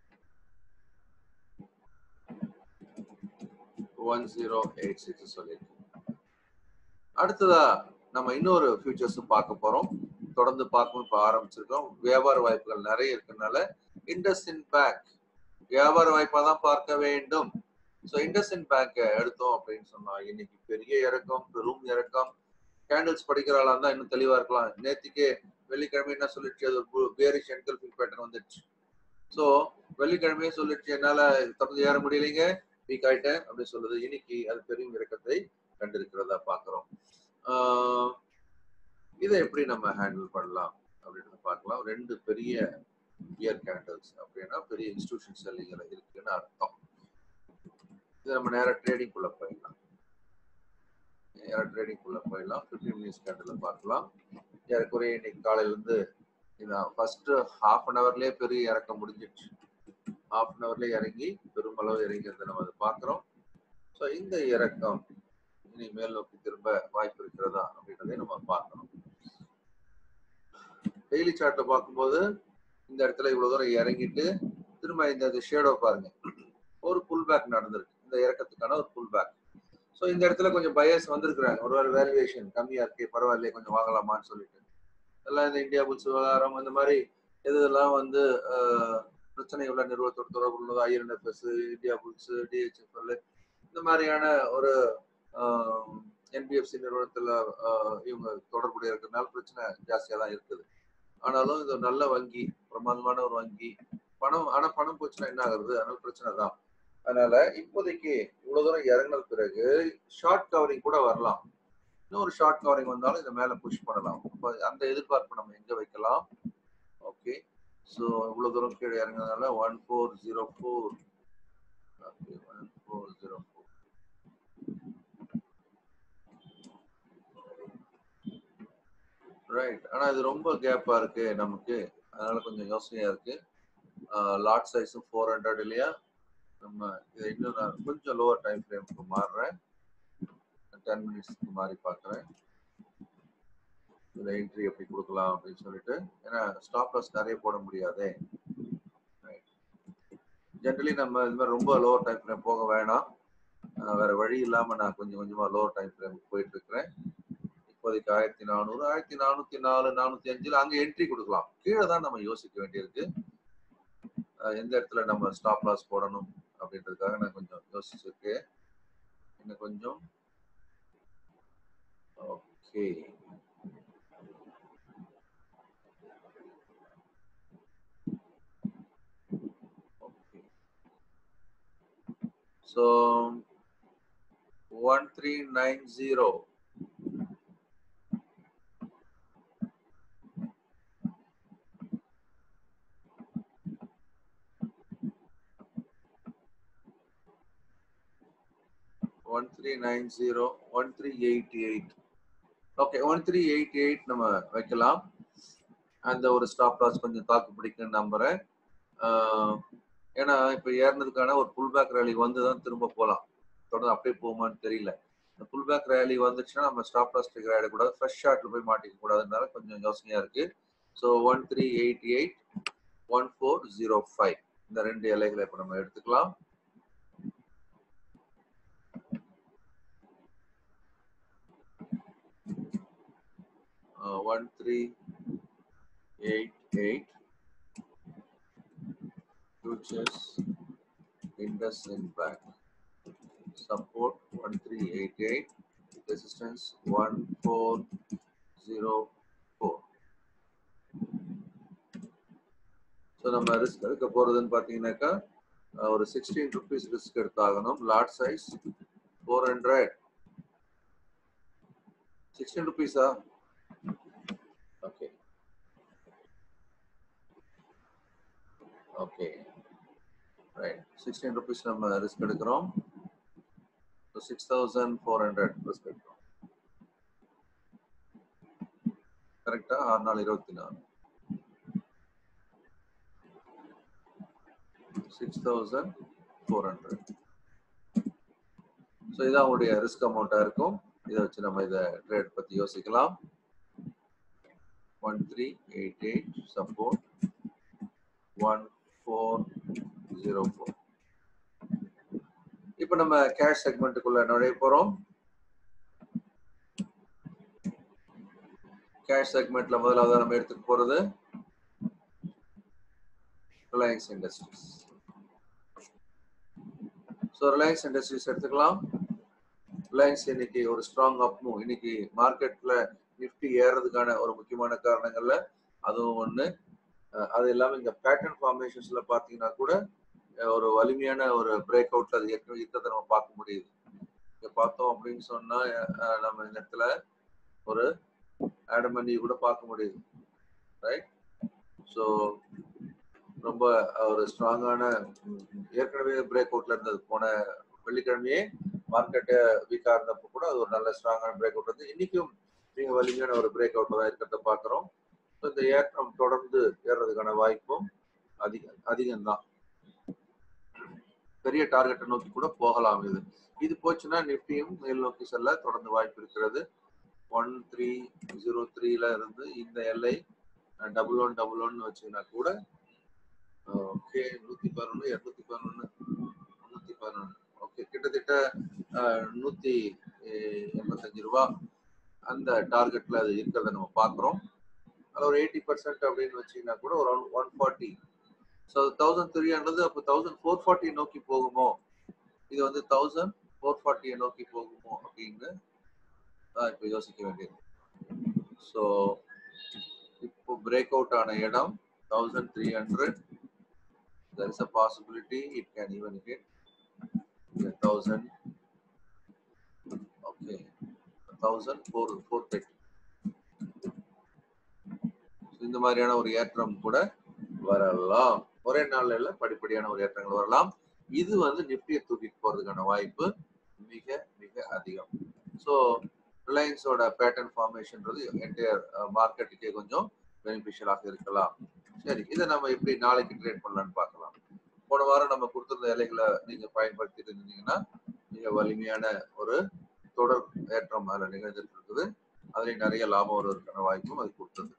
one zero eight six சொல்லியிருக்கேன் அடுத்ததா நம்ம இன்னொரு ஃபியூச்சர்ஸும் பார்க்க போறோம் தொடர்ந்து பார்க்கணும் இப்போ ஆரம்பிச்சிருக்கோம் வியாபார வாய்ப்புகள் நிறைய இருக்கனால இண்டஸ்இன் பேங்க் வியாபார வாய்ப்பா தான் பார்க்க வேண்டும் ஸோ இண்டஸ்இன் பேங்கை எடுத்தோம் அப்படின்னு சொன்னா இன்னைக்கு பெரிய இறக்கம் பெரும் இறக்கம் கேண்டில்ஸ் படிக்கிறாளா தான் இன்னும் தெளிவா இருக்கலாம் நேத்திக்கே வெள்ளிக்கிழமை என்ன சொல்லிடுச்சு அது ஒரு பேரிஷ் என்கல்ஃபிங் பேட்டர்ன் வந்துடுச்சு ஸோ வெள்ளிக்கிழமையே சொல்லிடுச்சு என்னால தொடர்ந்து ஏற முடியலைங்க வீக் ஆயிட்டேன் அப்படின்னு சொல்லுது இன்னைக்கு அது பெரும் இறக்கத்தை கண்டிருக்கிறதா பாக்குறோம் இதை எப்படி நம்ம ஹேண்டில் பண்ணலாம் அப்படின்றத பார்க்கலாம் ரெண்டு பெரிய இயர் கேண்டல்ஸ் அப்படின்னா பெரிய இன்ஸ்டிடியூஷன் செல்லிங்ல இருக்குன்னு அர்த்தம் இது நம்ம நேரா ட்ரேடிங் குள்ள போயிடலாம் நேரா ட்ரேடிங் குள்ள போயிடலாம் ஃபிஃப்டீன் மினிட்ஸ் கேண்டில் பார்க்கலாம் ஏறக்குறைய இன்னைக்கு காலையில இருந்து இதான் ஃபர்ஸ்ட் ஹாஃப் அன் ஹவர்லயே பெரிய இறக்கம் முடிஞ்சிடுச்சு ஹாஃப் அன் ஹவர்லயே இறங்கி பெருமளவு இறங்கிறத நம்ம அதை பார்க்குறோம் ஸோ இந்த இறக்கம் இனி மேல் நோக்கி திரும்ப வாய்ப்பு இருக்கிறதா அப்படின்றதை நம்ம பார்க்கணும் டெய்லி சார்ட்ல பார்க்கும்போது இந்த இடத்துல இவ்வளவு தூரம் இறங்கிட்டு திரும்ப இந்த ஷேடோ பாருங்க ஒரு புல் பேக் நடந்திருக்கு இந்த இறக்கத்துக்கான ஒரு புல் பேக் ஸோ இந்த இடத்துல கொஞ்சம் பயஸ் வந்திருக்கிறாங்க ஒரு வேறு வேல்யூவேஷன் கம்மியா இருக்கு பரவாயில்லையே கொஞ்சம் வாங்கலாமான்னு சொல்லிட்டு எல்லாம் இந்த இந்தியா புல்ஸ் விவகாரம் அந்த மாதிரி எதெல்லாம் வந்து பிரச்சனை உள்ள நிறுவனத்தோட தொடர்பு உள்ளது ஐஎன்எஃப்எஸ் இந்தியா புல்ஸ் டிஹெச்எஃப்எல் இந்த மாதிரியான ஒரு என்பிஎஃப்சி நிறுவனத்துல இவங்க தொடர்புடைய இருக்கிறதுனால பிரச்சனை ஜாஸ்தியா தான் இருக்குது ஆனாலும் இது ஒரு நல்ல வங்கி பிரமாதமான ஒரு வங்கி பணம் ஆனா பணம் போச்சுன்னா என்ன ஆகுறது அதனால பிரச்சனை தான் அதனால இப்போதைக்கு இவ்வளவு தூரம் இறங்கின பிறகு ஷார்ட் கவரிங் கூட வரலாம் இன்னொரு ஷார்ட் கவரிங் வந்தாலும் இதை மேல புஷ் பண்ணலாம் அந்த எதிர்பார்ப்பு நம்ம எங்க வைக்கலாம் ஓகே ஸோ இவ்வளவு தூரம் கீழே இறங்கினதுனால one four zero four okay one four zero four right ஆனா இது ரொம்ப கேப்பா இருக்கு நமக்கு அதனால கொஞ்சம் யோசனையா இருக்கு லாட் சைஸும் ஃபோர் ஹண்ட்ரட் இல்லையா நம்ம இதை இன்னும் நான் கொஞ்சம் லோவர் டைம் ஃப்ரேமுக்கு மாறுறேன் டென் மினிட்ஸ்க்கு மாறி பார்க்குறேன் இதில் என்ட்ரி எப்படி கொடுக்கலாம் அப்படின்னு சொல்லிட்டு ஏன்னா ஸ்டாப் லாஸ் நிறைய போட முடியாதே ஜென்ரலி நம்ம இது மாதிரி ரொம்ப லோவர் டைம் ஃப்ரேம் போக வேணாம் வேற வழி இல்லாம நான் கொஞ்சம் கொஞ்சமா லோவர் டைம் ஃப்ரேமுக்கு போயிட்டு இருக்கிறேன் இப்போதைக்கு ஆயிரத்தி நானூறு ஆயிரத்தி நானூத்தி நாலு நானூத்தி அஞ்சுல அங்க என்ட்ரி கொடுக்கலாம் கீழே தான் நம்ம யோசிக்க வேண்டியிருக்கு எந்த இடத்துல நம்ம ஸ்டாப் லாஸ் போடணும் அப்படின்றதுக்காக நான் கொஞ்சம் யோசிச்சிருக்கேன் இன்னும் கொஞ்சம் okay okay so one three nine zero one three nine zero one three eight eight okay one three eight eight நம்ம வைக்கலாம் அந்த ஒரு ஸ்டாப் லாஸ் கொஞ்சம் தாக்கு பிடிக்குன்னு நம்புறேன் ஏன்னா இப்போ ஏறினதுக்கான ஒரு புல் பேக் ரேலி வந்து தான் திரும்ப போகலாம் தொடர்ந்து அப்படியே போகுமான்னு தெரியல இந்த புல் பேக் ரேலி வந்துச்சுன்னா நம்ம ஸ்டாப் லாஸ் ட்ரிகர் ஆகிடக்கூடாது ஃப்ரெஷ் ஷார்ட்ல போய் மாட்டிக்க கூடாதுனால கொஞ்சம் யோசனையா இருக்கு so one three eight eight one four zero five இந்த ரெண்டு இலைகளை இப்போ நம்ம எடுத்துக்கலாம் one three eight eight futures Indus in back support one three eight eight resistance one four zero four so நம்ம ரிஸ்க் எடுக்க போறதுன்னு பார்த்தீங்கன்னாக்கா ஒரு சிக்ஸ்டீன் ருபீஸ் ரிஸ்க் எடுத்தாகணும் lot size four hundred sixteen ருபீஸா okay okay right sixteen rupees நம்ம risk எடுக்கிறோம் so six thousand four hundred risk எடுக்கிறோம் கரெக்டா ஆறு நாள் இருபத்தி நாலு six thousand four hundred so இதான் உங்களுடைய ரிஸ்க் அமௌண்ட்டாக இருக்கும் இதை வச்சு நம்ம இதை ட்ரேட் பற்றி யோசிக்கலாம் one three eight eight support one four zero four இப்போ நம்ம கேஷ் செக்மெண்ட்டுக்குள்ள நுழைய போகிறோம் கேஷ் செக்மெண்ட்ல முதலாவது நம்ம எடுத்துக்க போறது ரிலையன்ஸ் இண்டஸ்ட்ரீஸ் ஸோ ரிலையன்ஸ் இண்டஸ்ட்ரீஸ் எடுத்துக்கலாம் ரிலையன்ஸ் இன்னைக்கு ஒரு ஸ்ட்ராங் அப் மூவ் இன்னைக்கு மார்க்கெட்ல நிஃப்டி ஏறதுக்கான ஒரு முக்கியமான காரணங்கள்ல அதுவும் ஒண்ணு அஹ் அது இல்லாம இங்க பேட்டர்ன் ஃபார்மேஷன்ஸ்ல பாத்தீங்கன்னா கூட அஹ் ஒரு வலிமையான ஒரு பிரேக் அவுட்ல அது ஏற்கனவே யுத்தத்தை நம்ம பார்க்க முடியுது இங்க பார்த்தோம் அப்படின்னு சொன்னா அஹ் நம்ம இந்த இடத்துல ஒரு ஆட் பண்ணி கூட பார்க்க முடியுது ரைட் ஸோ ரொம்ப ஒரு ஸ்ட்ராங்கான ஏற்கனவே பிரேக் அவுட்ல இருந்தது போன வெள்ளிக்கிழமையே மார்க்கெட்டு வீக்கா இருந்தப்போ கூட அது ஒரு நல்ல ஸ்ட்ராங்கான பிரேக் அவுட் வந்து இன்னைக்கும் மிக வலிமையான ஒரு பிரேக் அவுட் தான் இருக்கிறத பார்க்குறோம் ஸோ இந்த ஏற்றம் தொடர்ந்து ஏறுறதுக்கான வாய்ப்பும் அதிகம் அதிகம்தான் பெரிய டார்கெட்டை நோக்கி கூட போகலாம் இது இது போச்சுன்னா நிஃப்டியும் மேல் நோக்கி செல்ல தொடர்ந்து வாய்ப்பு இருக்கிறது ஒன் த்ரீ ஜீரோ த்ரீல இருந்து இந்த எல்லை டபுள் ஒன் டபுள் ஒன் வச்சீங்கன்னா கூட ஓகே நூத்தி பதினொன்று இரநூத்தி பதினொன்று முன்னூத்தி பதினொன்று ஓகே கிட்டத்தட்ட அஹ், நூத்தி அஹ், எண்பத்தஞ்சு ரூபா அந்த டார்கெட்ல அது இருக்கிறத நம்ம பார்க்குறோம் அதில் ஒரு எயிட்டி பர்சன்ட் அப்படின்னு வச்சீங்கன்னா கூட ஒரு one forty so thousand three hundred அப்போ தௌசண்ட் ஃபோர் ஃபார்ட்டி நோக்கி போகுமோ இது வந்து தௌசண்ட் ஃபோர் ஃபார்ட்டியை நோக்கி போகுமோ அப்படின்னு தான் இப்போ யோசிக்க வேண்டியது ஸோ இப்போ பிரேக் அவுட் ஆன இடம் thousand three hundred there is a possibility it can even hit a thousand okay a thousand four four thirty இந்த மாதிரியான ஒரு ஏற்றம் கூட வரலாம் ஒரே நாள்ல இல்ல படிப்படியான ஒரு ஏற்றங்கள் வரலாம் இது வந்து நிப்டியை தூக்கிட்டு போறதுக்கான வாய்ப்பு மிக மிக அதிகம் ஸோ ரிலையன்ஸோட பேட்டர்ன் ஃபார்மேஷன்றது என்டையர் மார்க்கெட்டுக்கே கொஞ்சம் பெனிஃபிஷியலாக இருக்கலாம் சரி இதை நம்ம எப்படி நாளைக்கு ட்ரேட் பண்ணலாம்னு பார்க்கலாம் போன வாரம் நம்ம கொடுத்திருந்த இலைகளை நீங்க பயன்படுத்திட்டு இருந்தீங்கன்னா மிக வலிமையான ஒரு தொடர் ஏற்றம் அதில் நிகழ்ந்துட்டு இருக்குது அதுல நிறைய லாபம் வருவதற்கான வாய்ப்பும் அது கொடுத்தது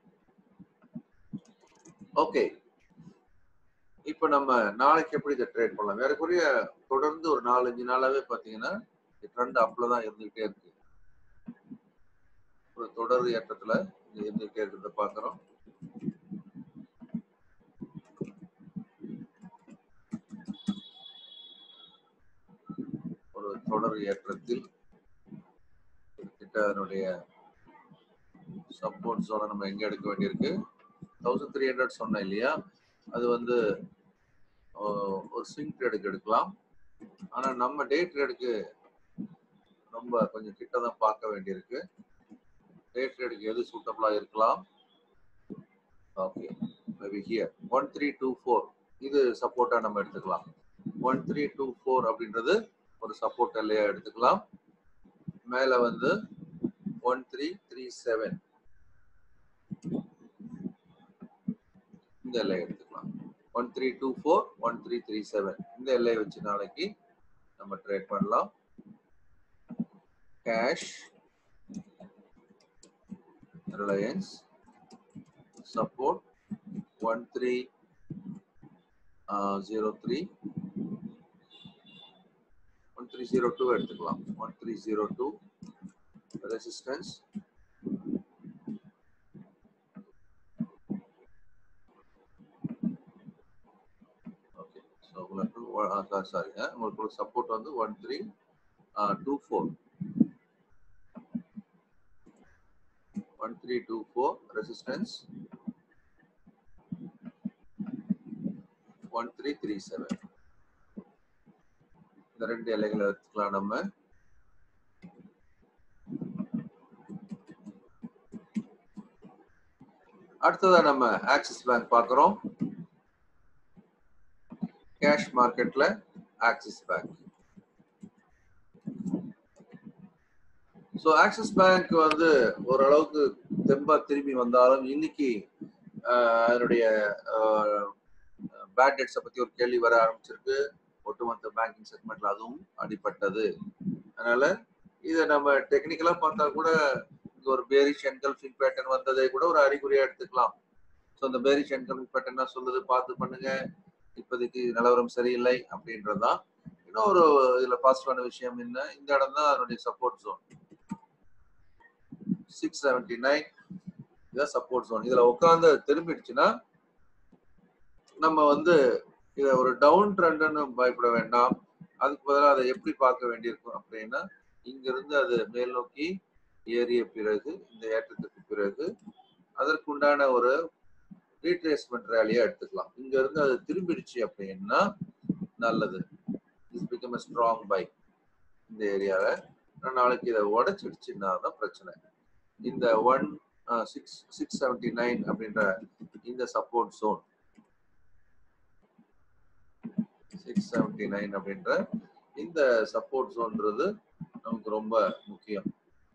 ஓகே இப்போ நம்ம நாளைக்கு எப்படி இதை ட்ரேட் பண்ணலாம் வேறக்குரிய தொடர்ந்து ஒரு நாலஞ்சு நாளாவே பாத்தீங்கன்னா ட்ரெண்ட் அப்ல தான் இருந்துகிட்டே இருக்கு ஒரு தொடர் ஏற்றத்துல இது இருந்துகிட்டே இருக்கிறத பாக்குறோம் ஒரு தொடர் ஏற்றத்தில் கிட்ட அதனுடைய சப்போர்ட் ஜோனை நம்ம எங்க எடுக்க வேண்டியிருக்கு தௌசண்ட் த்ரீ ஹண்ட்ரட் சொன்னேன் இல்லையா அது வந்து அஹ், ஒரு ஸ்விங் ட்ரேடுக்கு எடுக்கலாம் ஆனா நம்ம டே ட்ரேடுக்கு ரொம்ப கொஞ்சம் கிட்ட தான் பார்க்க வேண்டியிருக்கு டே ட்ரேடுக்கு எது சூட்டபிளா இருக்கலாம் okay maybe here one three two four இது சப்போர்ட்டா நம்ம எடுத்துக்கலாம் ஒன் த்ரீ டூ ஃபோர் அப்படின்றது ஒரு சப்போர்ட் எல்லையா எடுத்துக்கலாம் மேல வந்து ஒன் த்ரீ த்ரீ செவன் இந்த எல்லையை எடுத்துக்கலாம் one three two four one three three seven இந்த எல்லையை வச்சு நாளைக்கு நம்ம ட்ரேட் பண்ணலாம் cash Reliance support one three zero three one three zero two எடுத்துக்கலாம் one three zero two resistance okay so உங்களுக்கு சாரி உங்களுக்கு சப்போர்ட் வந்து one three two four one three two four resistance one three three seven இந்த ரெண்டு இலைகளை எடுத்துக்கலாம் நம்ம அடுத்ததா நம்ம ஆக்சிஸ் பேங்க் பார்க்கிறோம் கேஷ் மார்க்கெட்ல ஆக்சிஸ் பேங்க் ஸோ ஆக்சிஸ் பேங்க் வந்து ஓரளவுக்கு தெம்பா திரும்பி வந்தாலும் இன்னைக்கு ஆஹ், அதனுடைய பேட் டெட்ஸை பத்தி ஒரு கேள்வி வர ஆரம்பிச்சிருக்கு ஒட்டுமொத்த பேங்கிங் செக்மெண்ட்ல அதுவும் அடிப்பட்டது அதனால இதை நம்ம டெக்னிக்கலா பார்த்தா கூட இங்க ஒரு பேரிஷ் என்கல்ஃபிங் பேட்டர்ன் வந்ததை கூட ஒரு அறிகுறியா எடுத்துக்கலாம் ஸோ இந்த பேரிஷ் என்கல்ஃபிங் பேட்டர்ன் என்ன சொல்லுது பார்த்து பண்ணுங்க இப்போதைக்கு நிலவரம் சரியில்லை அப்படின்றதுதான் இன்னொரு இதுல பாசிட்டிவான விஷயம் என்ன இந்த இடம் தான் அதனுடைய support zone six seventy nine இதான் சப்போர்ட் ஜோன் இதுல உட்காந்து திரும்பிடுச்சுன்னா நம்ம வந்து இதை ஒரு டவுன் ட்ரெண்ட்னு பயப்பட வேண்டாம் அதுக்கு பதிலாக அதை எப்படி பார்க்க வேண்டியிருக்கும் அப்படின்னா இங்கிருந்து அது மேல் நோக்கி ஏறிய பிறகு இந்த ஏற்றத்துக்கு பிறகு அதற்குண்டான ஒரு ரீட்ரேஸ்மெண்ட் ரேலியா எடுத்துக்கலாம் இங்க இருந்து அது திரும்பிடுச்சு அப்படின்னா நல்லது is become a strong buy இந்த ஏரியாவை நாளைக்கு இதை உடைச்சிடுச்சுன்னா தான் பிரச்சனை இந்த one six six seventy nine அப்படின்ற இந்த support zone six seventy nine அப்படின்ற இந்த சப்போர்ட் ஜோன்றது நமக்கு ரொம்ப முக்கியம்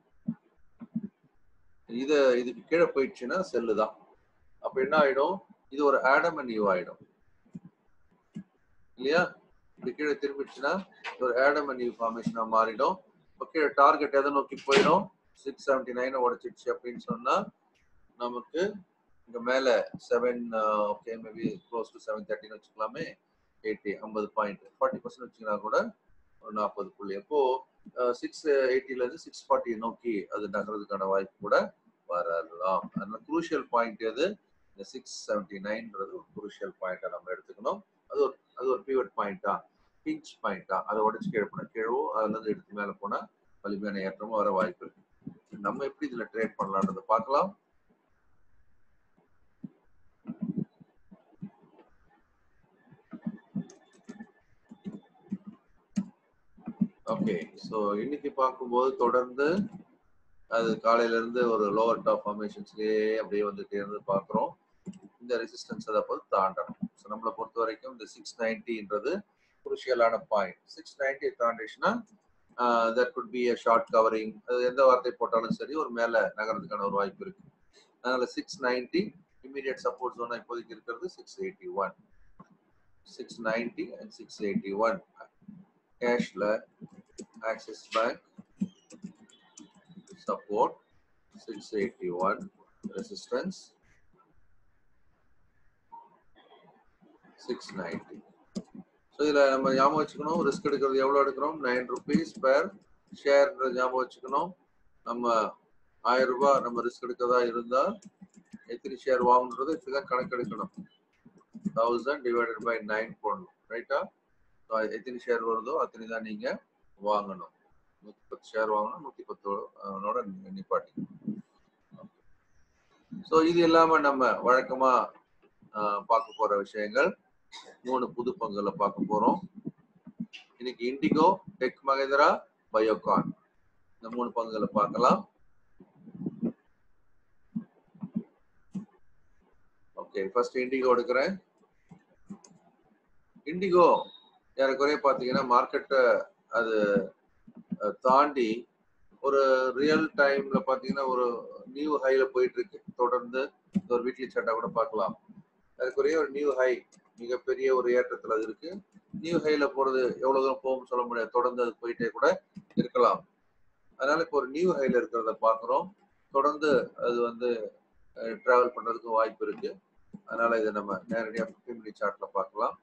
இத இதுக்கு கீழே போயிடுச்சுன்னா செல்லு தான் அப்ப என்ன ஆயிடும் இது ஒரு ஆடம் அண்ட் யூ ஆயிடும் இல்லையா இப்படி கீழே திரும்பிடுச்சுன்னா இது ஒரு ஆடம் அண்ட் யூ ஃபார்மேஷனா மாறிடும் இப்போ கீழே டார்கெட் எதை நோக்கி போயிடும் சிக்ஸ் செவன்டி நைனை உடைச்சிடுச்சு அப்படின்னு சொன்னா நமக்கு இங்க மேல seven okay maybe close to seven தேர்ட்டின்னு வச்சுக்கலாமே எயிட்டி ஐம்பது பாயிண்ட் ஃபார்ட்டி பர்சன்ட் வச்சுக்கினா கூட ஒரு நாற்பது புள்ளி அப்போ சிக்ஸ் எயிட்டில இருந்து சிக்ஸ் ஃபார்ட்டி நோக்கி அது நகர்றதுக்கான வாய்ப்பு கூட வரலாம் அதனால குரூஷியல் பாயிண்ட் எது இந்த சிக்ஸ் செவன்டி நைன்ன்றது ஒரு குரூஷியல் பாயிண்டா நம்ம எடுத்துக்கணும் அது ஒரு அது ஒரு பிவட் பாயிண்டா பிஞ்ச் பாயிண்டா அதை உடச்சு கீழே போனா கீழவோ அதுல இருந்து எடுத்து மேல போனா வலிமையான ஏற்றமும் வர வாய்ப்பு இருக்கு நம்ம எப்படி இதுல ட்ரேட் பண்ணலான்றதை பார்க்கலாம் ஓகே ஸோ இன்னைக்கு பார்க்கும்போது தொடர்ந்து அது காலையில இருந்து ஒரு லோவர் டாப் ஃபார்மேஷன்ஸ்லயே அப்படியே வந்துட்டே இருந்து பார்க்குறோம் இந்த ரெசிஸ்டன்ஸ் அதை பொறுத்து தாண்டணும் ஸோ நம்மளை பொறுத்த வரைக்கும் இந்த சிக்ஸ் நைன்டின்றது குருஷியலான பாயிண்ட் சிக்ஸ் நைன்டி தாண்டிச்சுன்னா that could be a short covering அது எந்த வார்த்தை போட்டாலும் சரி ஒரு மேல நகரத்துக்கான ஒரு வாய்ப்பு இருக்கு அதனால சிக்ஸ் நைன்டி இமீடியட் சப்போர்ட் ஜோனா இப்போதைக்கு இருக்கிறது six eighty one six ninety and six eighty one கேஷ்ல Axis Bank support 681 resistance 690 so இதில் நம்ம ஞாபகம் வச்சுக்கணும் ரிஸ்க் எடுக்கிறது எவ்வளோ எடுக்கிறோம் நைன் ருபீஸ் per ஷேர் ஞாபகம் வச்சுக்கணும் நம்ம ஆயிரம் ரூபாய் நம்ம ரிஸ்க் எடுக்கிறதா இருந்தால் எத்தனை ஷேர் வாங்கணுன்றது இப்படி தான் கணக்கு எடுக்கணும் தௌசண்ட் டிவைடட் பை நைன் போடணும் ரைட்டா எத்தனை ஷேர் வருதோ அத்தனை தான் நீங்கள் வாங்கணும் நூத்தி பத்து ஷேர் வாங்கணும் நூத்தி பத்தோட நிப்பாட்டி ஸோ இது இல்லாம நம்ம வழக்கமா பார்க்க போற விஷயங்கள் மூணு புது பங்குகளை பார்க்க போறோம் இன்னைக்கு இண்டிகோ டெக் மகேந்திரா பயோகான் இந்த மூணு பங்குகளை பார்க்கலாம் ஓகே ஃபர்ஸ்ட் இண்டிகோ எடுக்கிறேன் இண்டிகோ ஏறக்குறைய பார்த்தீங்கன்னா மார்க்கெட்டை அது தாண்டி ஒரு ரியல் டைம்ல பாத்தீங்கன்னா ஒரு நியூ ஹைல போயிட்டு இருக்கு தொடர்ந்து ஒரு வீக்லி சார்ட்டா கூட பார்க்கலாம் அதுக்குரிய ஒரு நியூ ஹை மிகப்பெரிய ஒரு ஏற்றத்துல அது இருக்கு நியூ ஹைல போறது எவ்வளவு தூரம் போகும் சொல்ல முடியாது தொடர்ந்து அது போயிட்டே கூட இருக்கலாம் அதனால இப்போ ஒரு நியூ ஹைல இருக்கிறத பாக்குறோம் தொடர்ந்து அது வந்து டிராவல் பண்றதுக்கு வாய்ப்பு இருக்கு அதனால இதை நம்ம நேரடியாக ஃபிஃப்டி மினிட் சார்ட்ல பார்க்கலாம்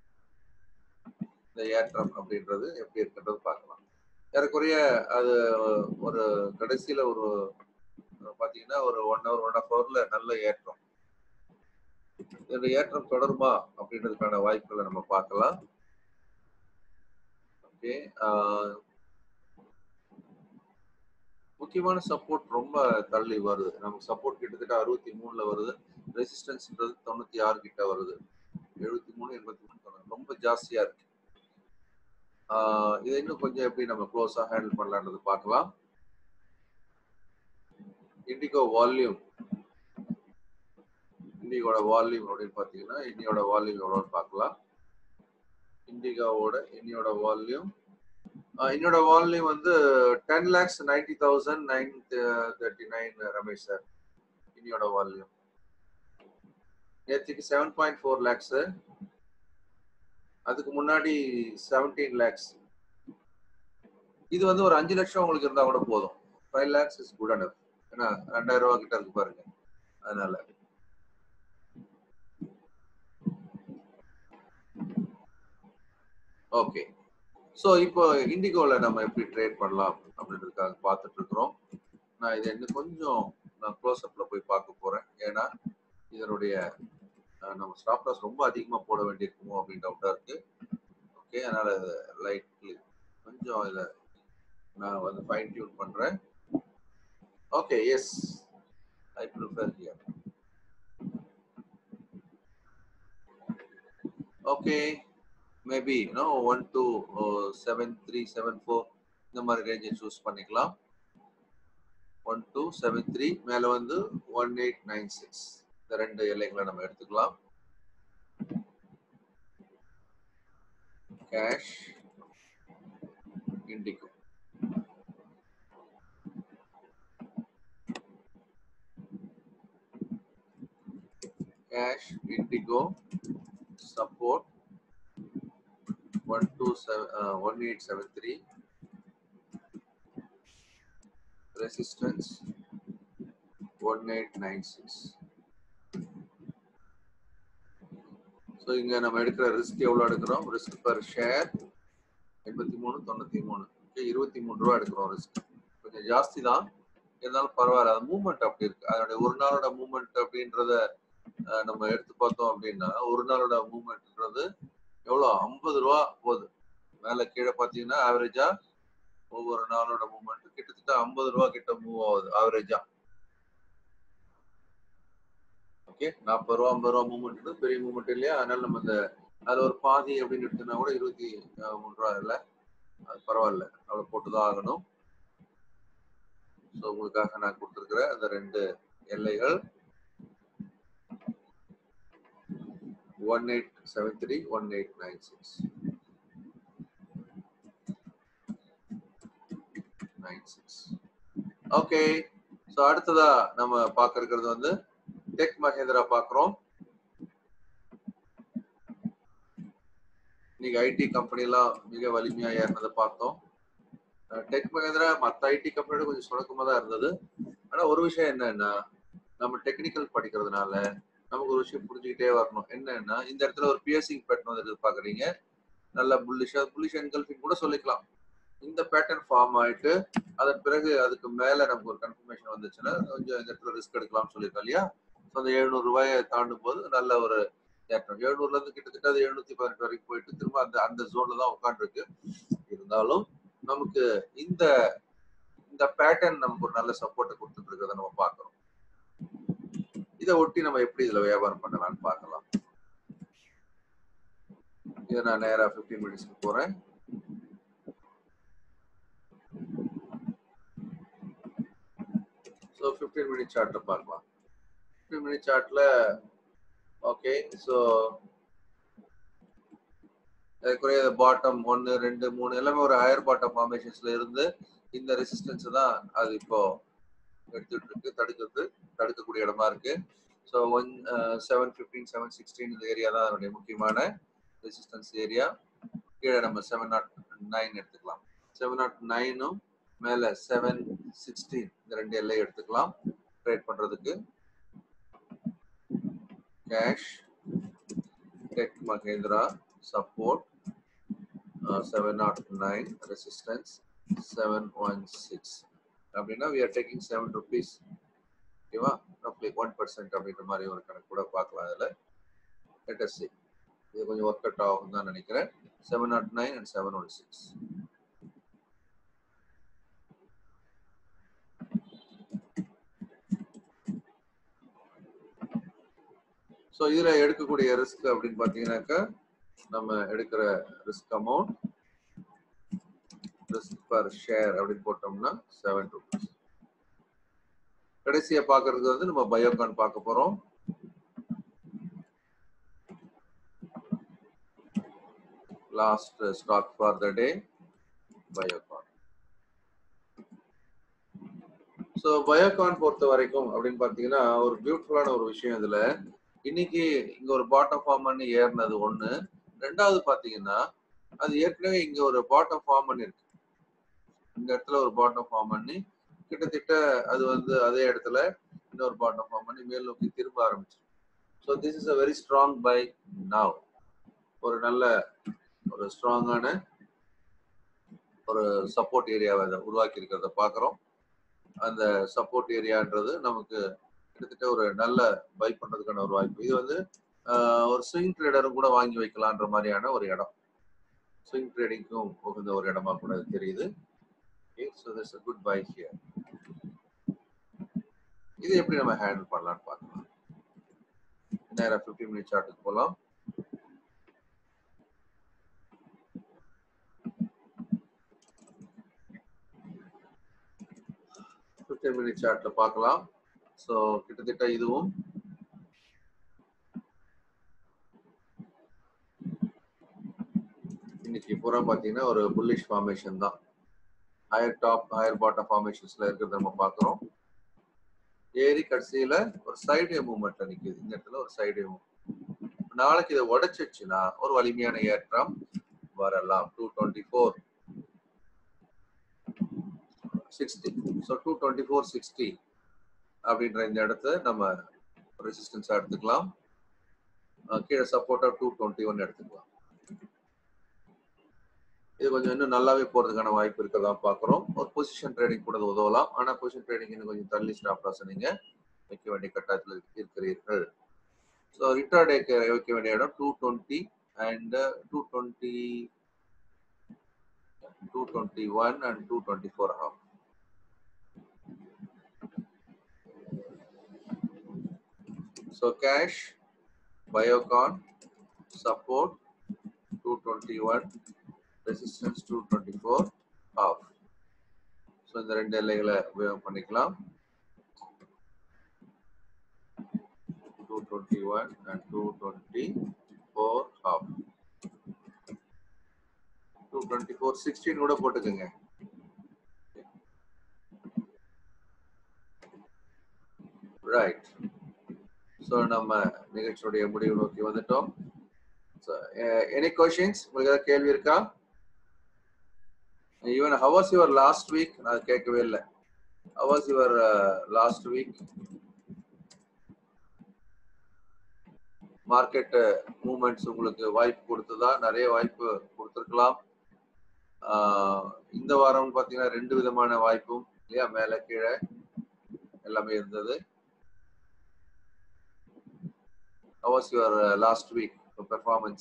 இந்த ஏற்றம் அப்படின்றது எப்படி இருக்குன்றது பார்க்கலாம் ஏறக்குறைய அது ஒரு கடைசியில ஒரு பாத்தீங்கன்னா ஒரு ஒன் ஹவர் ஒன் ஹாஃப் ஹவர்ல நல்ல ஏற்றம் இந்த ஏற்றம் தொடருமா அப்படின்றதுக்கான வாய்ப்புகளை நம்ம பார்க்கலாம் ஓகே முக்கியமான சப்போர்ட் ரொம்ப தள்ளி வருது நமக்கு சப்போர்ட் கிட்டத்தட்ட அறுபத்தி மூணுல வருது ரெசிஸ்டன்ஸ்ன்றது தொண்ணூத்தி ஆறு கிட்ட வருது எழுபத்தி மூணு எண்பத்தி மூணு ரொம்ப ஜாஸ்தியா இருக்கு இதை இன்னும் கொஞ்சம் எப்படி நம்ம க்ளோஸா ஹேண்டில் பண்ணலான்றது பார்க்கலாம் இண்டிகோ வால்யூம் இண்டிகோட வால்யூம் அப்படின்னு பார்த்தீங்கன்னா இன்னியோட வால்யூம் எவ்வளோன்னு பார்க்கலாம் இண்டிகாவோட இன்னியோட வால்யூம் என்னோட வால்யூம் வந்து ten lakhs ninety thousand nine thirty nine Ramesh sir இன்னியோட வால்யூம் நேற்றுக்கு செவன் பாயிண்ட் ஃபோர் லேக்ஸு அதுக்கு முன்னாடி செவன்டீன் லேக்ஸ் இது வந்து ஒரு அஞ்சு லட்சம் உங்களுக்கு இருந்தா கூட போதும் five lakhs is good enough ஏன்னா ரெண்டாயிரம் ரூபாய் கிட்ட இருக்கு பாருங்க அதனால ஓகே ஸோ இப்போ இண்டிகோல நம்ம எப்படி ட்ரேட் பண்ணலாம் அப்படின்றதுக்காக பார்த்துட்டு இருக்கிறோம் நான் இதை இன்னும் கொஞ்சம் நான் க்ளோஸ் அப்ல போய் பார்க்க போறேன் ஏன்னா இதனுடைய அஹ், நம்ம ஸ்டாப் லாஸ் ரொம்ப அதிகமாக போட வேண்டியிருக்குமோ அப்படின்னு டவுட்டா இருக்கு ஓகே அதனால லைட்லி கொஞ்சம் இதை நான் வந்து ஃபைன் டியூன் பண்றேன் okay yes I prefer here okay maybe no one two seven three seven four இந்த மாதிரி ரேஞ்சை சூஸ் பண்ணிக்கலாம் ஒன் டூ செவன் த்ரீ மேலே வந்து ஒன் எயிட் நைன் சிக்ஸ் இந்த ரெண்டு எல்லைகளை நம்ம எடுத்துக்கலாம் cash IndiGo cash IndiGo support 127 uh, 1873 resistance 1896 so இங்க நம்ம எடுக்கிற ரிஸ்க் எவ்வளவு எடுக்கிறோம் ரிஸ்க் பர் ஷேர் எண்பத்தி மூணு தொண்ணூத்தி மூணு இருபத்தி மூணு ரூபா எடுக்கிறோம் ரிஸ்க் கொஞ்சம் ஜாஸ்தி தான் இருந்தாலும் பரவாயில்ல அது மூவ்மெண்ட் அப்படி இருக்கு அதனுடைய ஒரு நாளோட மூவ்மெண்ட் அப்படின்றத அஹ், நம்ம எடுத்து பார்த்தோம் அப்படின்னா ஒரு நாளோட மூவ்மெண்ட்ன்றது எவ்வளோ ஐம்பது ரூபா போகுது மேல கீழே பார்த்தீங்கன்னா ஆவரேஜா ஒவ்வொரு நாளோட மூவ்மெண்ட் கிட்டத்தட்ட ஐம்பது ரூபா கிட்ட மூவ் ஆகுது ஆவரேஜா ஓகே நாற்பது ரூபா ஐம்பது ரூபா மூவ்மெண்ட் பெரிய மூவ்மெண்ட் இல்லையா அதனால நம்ம இந்த அதுல ஒரு பாதி அப்படின்னு எடுத்தோம்னா கூட இருபத்தி அஹ், மூணு ரூபா இல்லை அது பரவாயில்ல அவ்வளோ போட்டு தான் ஆகணும் ஸோ உங்களுக்காக நான் கொடுத்துருக்கிற அந்த ரெண்டு எல்லைகள் one eight seven three one eight nine six nine six okay so அடுத்ததா நம்ம பார்க்க இருக்கிறது வந்து டெக் மகேந்திரா பார்க்குறோம் இன்னைக்கு ஐடி கம்பெனிலாம் மிக வலிமையா ஏறினதை பார்த்தோம் டெக் மகேந்திரா மற்ற ஐடி கம்பெனியோட கொஞ்சம் சுணக்கமாக தான் இருந்தது ஆனா ஒரு விஷயம் என்னன்னா நம்ம டெக்னிக்கல் படிக்கிறதுனால நமக்கு ஒரு விஷயம் புரிஞ்சுக்கிட்டே வரணும் என்னன்னா இந்த இடத்துல ஒரு பியர்சிங் பேட்டர்ன் வந்து எதிர்பார்க்குறீங்க நல்ல புல்லிஷா புல்லிஷ் என்கல்ஃபிங் கூட சொல்லிக்கலாம் இந்த பேட்டர்ன் ஃபார்ம் ஆயிட்டு அதன் பிறகு அதுக்கு மேல நமக்கு ஒரு கன்ஃபர்மேஷன் வந்துச்சுன்னா கொஞ்சம் இந்த இடத்துல ரிஸ்க் எடுக்கலாம்னு சொல்லியிருக்கோம் இல்லையா ஸோ அந்த எழுநூறு ரூபாயை தாண்டும் போது நல்ல ஒரு ஏற்றம் எழுநூறுல இருந்து கிட்டத்தட்ட அது எழுநூத்தி பதினெட்டு வரைக்கும் போயிட்டு திரும்ப அந்த அந்த ஜோன்ல தான் உட்காந்துருக்கு இருந்தாலும் நமக்கு இந்த இந்த பேட்டர்ன் நமக்கு ஒரு நல்ல சப்போர்ட்டை கொடுத்துட்டு இருக்கிறத நம்ம பார்க்கிறோம் இதை ஒட்டி நம்ம எப்படி இதுல வியாபாரம் பண்ணலாம்னு பார்க்கலாம் இதை நான் நேரா 15 மினிட்ஸ்க்கு போறேன் ஸோ ஃபிஃப்டீன் மினிட் சார்ட்ல பார்க்கலாம் ஃபிஃப்டீன் மினிட் சார்ட்ல ஓகே ஸோ குறைய பாட்டம் ஒன்று ரெண்டு மூணு எல்லாமே ஒரு ஹையர் பாட்டம் ஃபார்மேஷன்ஸ்ல இருந்து இந்த ரெசிஸ்டன்ஸ் தான் அது இப்போ எடுத்துட்டு இருக்கு தடுக்கிறது தடுக்கக்கூடிய இடமா இருக்கு so one seven fifteen seven sixteen இந்த ஏரியா தான் அதனுடைய முக்கியமான ரெசிஸ்டன்ஸ் ஏரியா கீழே நம்ம செவன் நாட் நைன் எடுத்துக்கலாம் செவன் நாட் நைனும் மேலே செவன் சிக்ஸ்டீன் இந்த ரெண்டு எல்லை எடுத்துக்கலாம் ட்ரேட் பண்றதுக்கு cash Tech Mahindra support seven not nine resistance seven one six அப்படின்னா we are taking seven rupees ஓகேவா ரஃப்லி ஒன் பர்சன்ட் அப்படின்ற மாதிரி ஒரு கணக்கு கூட பார்க்கலாம் அதில் லெட்டஸ்டி இது கொஞ்சம் ஒர்க் அவுட் ஆகும் தான் நினைக்கிறேன் seven not nine and seven one six so இதில் எடுக்கக்கூடிய ரிஸ்க் அப்படின்னு பார்த்தீங்கன்னாக்கா நம்ம எடுக்கிற risk amount risk per share அப்படின்னு போட்டோம்னா செவன் ருபீஸ் கடைசியா பாக்குறது வந்து நம்ம பயோகான் பார்க்க போறோம் last stock for the day Biocon so Biocon பொறுத்த வரைக்கும் அப்படின்னு பார்த்தீங்கன்னா ஒரு பியூட்டிஃபுல்லான ஒரு விஷயம் இதுல இன்னைக்கு இங்க ஒரு பாட்டம் ஃபார்ம் பண்ணி ஏறினது ஒண்ணு ரெண்டாவது பாத்தீங்கன்னா அது ஏற்கனவே இங்க ஒரு பாட்டம் ஃபார்ம் பண்ணி இருக்கு இந்த இடத்துல ஒரு பாட்டம் ஃபார்ம் பண்ணி கிட்டத்தட்ட அது வந்து அதே இடத்துல இன்னொரு பாட்டம் ஃபார்ம் பண்ணி மேல் நோக்கி திரும்ப ஆரம்பிச்சு so this is a very strong buy now ஒரு நல்ல ஒரு ஸ்ட்ராங்கான ஒரு சப்போர்ட் ஏரியாவை அதை உருவாக்கி இருக்கிறத பார்க்குறோம் அந்த சப்போர்ட் ஏரியான்றது நமக்கு கிட்டத்தட்ட ஒரு நல்ல பை பண்றதுக்கான ஒரு வாய்ப்பு இது வந்து ஆஹ், ஒரு ஸ்விங் ட்ரேடரும் கூட வாங்கி வைக்கலான்ற மாதிரியான ஒரு இடம் ஸ்விங் ட்ரேடிங்க்கும் உகந்த ஒரு இடமா கூட இது தெரியுது so this a good buy here இது எப்படி நம்ம ஹேண்டில் பண்ணலாம்னு பார்க்கலாம் நேரம் ஃபிஃப்டி மினிட் சார்ட்டுக்கு போகலாம் ஃபிஃப்டீன் மினிட் சார்ட்ல பார்க்கலாம் ஸோ கிட்டத்தட்ட இதுவும் இன்னைக்கு பூரா பார்த்தீங்கன்னா ஒரு புல்லிஷ் ஃபார்மேஷன் தான் ஹையர் டாப் ஹையர் பாட்டம் ஃபார்மேஷன்ஸ்ல இருக்கிறத நம்ம பார்க்குறோம் ஏறி கடைசியில ஒரு சைடு மூவ்மெண்ட்ல நிக்குது இந்த இடத்துல ஒரு சைடு நாளைக்கு இதை உடைச்சிச்சுன்னா ஒரு வலிமையான ஏற்றம் வரலாம் two twenty four sixty so two twenty four sixty அப்படின்ற இந்த இடத்த நம்ம ரெசிஸ்டன்ஸாக எடுத்துக்கலாம் அஹ் கீழே சப்போர்ட்டாக டூ டுவெண்ட்டி ஒன் எடுத்துக்கலாம் இது கொஞ்சம் இன்னும் நல்லாவே போறதுக்கான வாய்ப்பு இருக்கிறதா பார்க்குறோம் ஒரு பொசிஷன் ட்ரேடிங் கூட இது உதவலாம் ஆனால் பொசிஷன் ட்ரேடிங் இன்னும் கொஞ்சம் தள்ளி ஸ்டாப் லாஸ் நீங்க வைக்க வேண்டிய கட்டாயத்தில் இருக்கிறீர்கள் ஸோ ரிட்டார்டேக்கு வைக்க வேண்டிய இடம் two twenty and two twenty two twenty one and two twenty four half So cash, Biocon, support 221, resistance 224, half. So இந்த ரெண்டு எல்லைகளை உபயோகம் பண்ணிக்கலாம் two twenty one and two twenty four half two twenty four sixteen கூட போட்டுக்கோங்க right so நம்ம நிகழ்ச்சியுடைய முடிவு நோக்கி வந்துட்டோம் எனி கொஷின்ஸ் உங்களுக்கு ஏதாவது கேள்வி இருக்கா even how was your last week நான் கேட்கவே இல்லை how was your last week market movements உங்களுக்கு வாய்ப்பு கொடுத்ததா நிறைய வாய்ப்பு கொடுத்துருக்கலாம் இந்த வாரம் பார்த்தீங்கன்னா ரெண்டு விதமான வாய்ப்பும் இல்லையா மேலே கீழே எல்லாமே இருந்தது how was your uh, last week of performance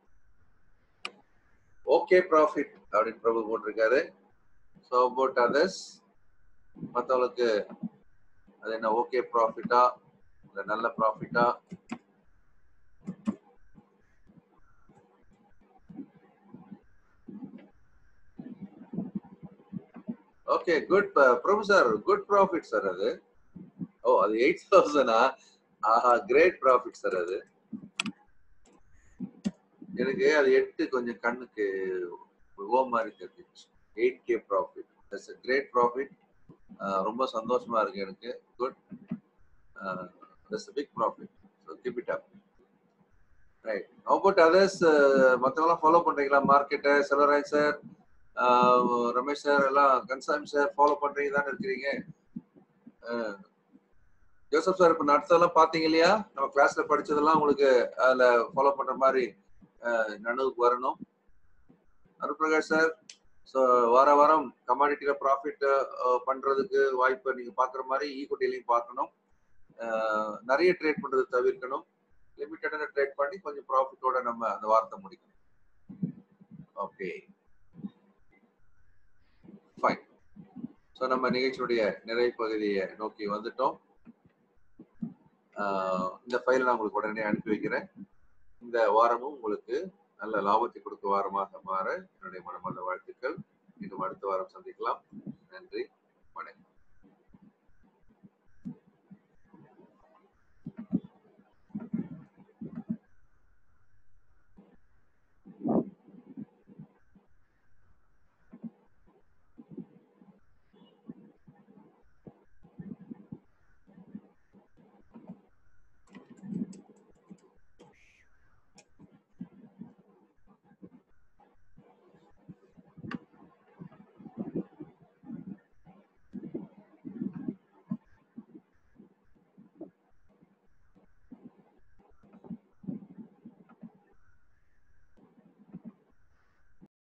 okay profit அப்படின்னு பிரபு போட்டிருக்காரு ஸோ அபவுட் அதர்ஸ் மற்றவங்களுக்கு அது என்ன ஓகே ப்ராஃபிட்டா இல்லை நல்ல ப்ராஃபிட்டா okay good Prabhu sir good profit sir அது ஓ அது எயிட் தௌசண்டா ஆஹா கிரேட் ப்ராஃபிட் சார் அது எனக்கு அது எட்டு கொஞ்சம் கண்ணுக்கு ஓ மாதிரி தெரிஞ்சிச்சு eight K profit that's great profit ரொம்ப சந்தோஷமா இருக்கு எனக்கு good that's big profit so keep it up right about others மற்றவங்களாம் ஃபாலோ பண்றீங்களா மார்க்கெட்டை செல்வராஜ் சார் ரமேஷ் சார் எல்லாம் கன்சாமி சார் ஃபாலோ பண்றீங்க தானே இருக்கிறீங்க ஜோசப் சார் இப்போ நடத்ததெல்லாம் பார்த்தீங்க இல்லையா நம்ம கிளாஸ்ல படிச்சதெல்லாம் உங்களுக்கு அதில் ஃபாலோ பண்ற மாதிரி நனவுக்கு வரணும் அருட்பிரகாஷ் சார் ஸோ வார வாரம் கமாடிட்டியில ப்ராஃபிட் பண்றதுக்கு வாய்ப்பை நீங்க பார்க்குற மாதிரி ஈக்குட்டிலையும் பார்க்கணும் நிறைய ட்ரேட் பண்றது தவிர்க்கணும் லிமிட்டடான ட்ரேட் பண்ணி கொஞ்சம் ப்ராஃபிட்டோட நம்ம அந்த வாரத்தை முடிக்கணும் ஓகே ஃபைன் ஸோ நம்ம நிகழ்ச்சியுடைய நிறைவு பகுதியை நோக்கி வந்துட்டோம் இந்த ஃபைலை நான் உங்களுக்கு உடனே அனுப்பி வைக்கிறேன் இந்த வாரமும் உங்களுக்கு நல்ல லாபத்தை கொடுக்க வாரமாக மாற என்னுடைய மனமார்ந்த வாழ்த்துக்கள் இன்னும் அடுத்த வாரம் சந்திக்கலாம் நன்றி வணக்கம்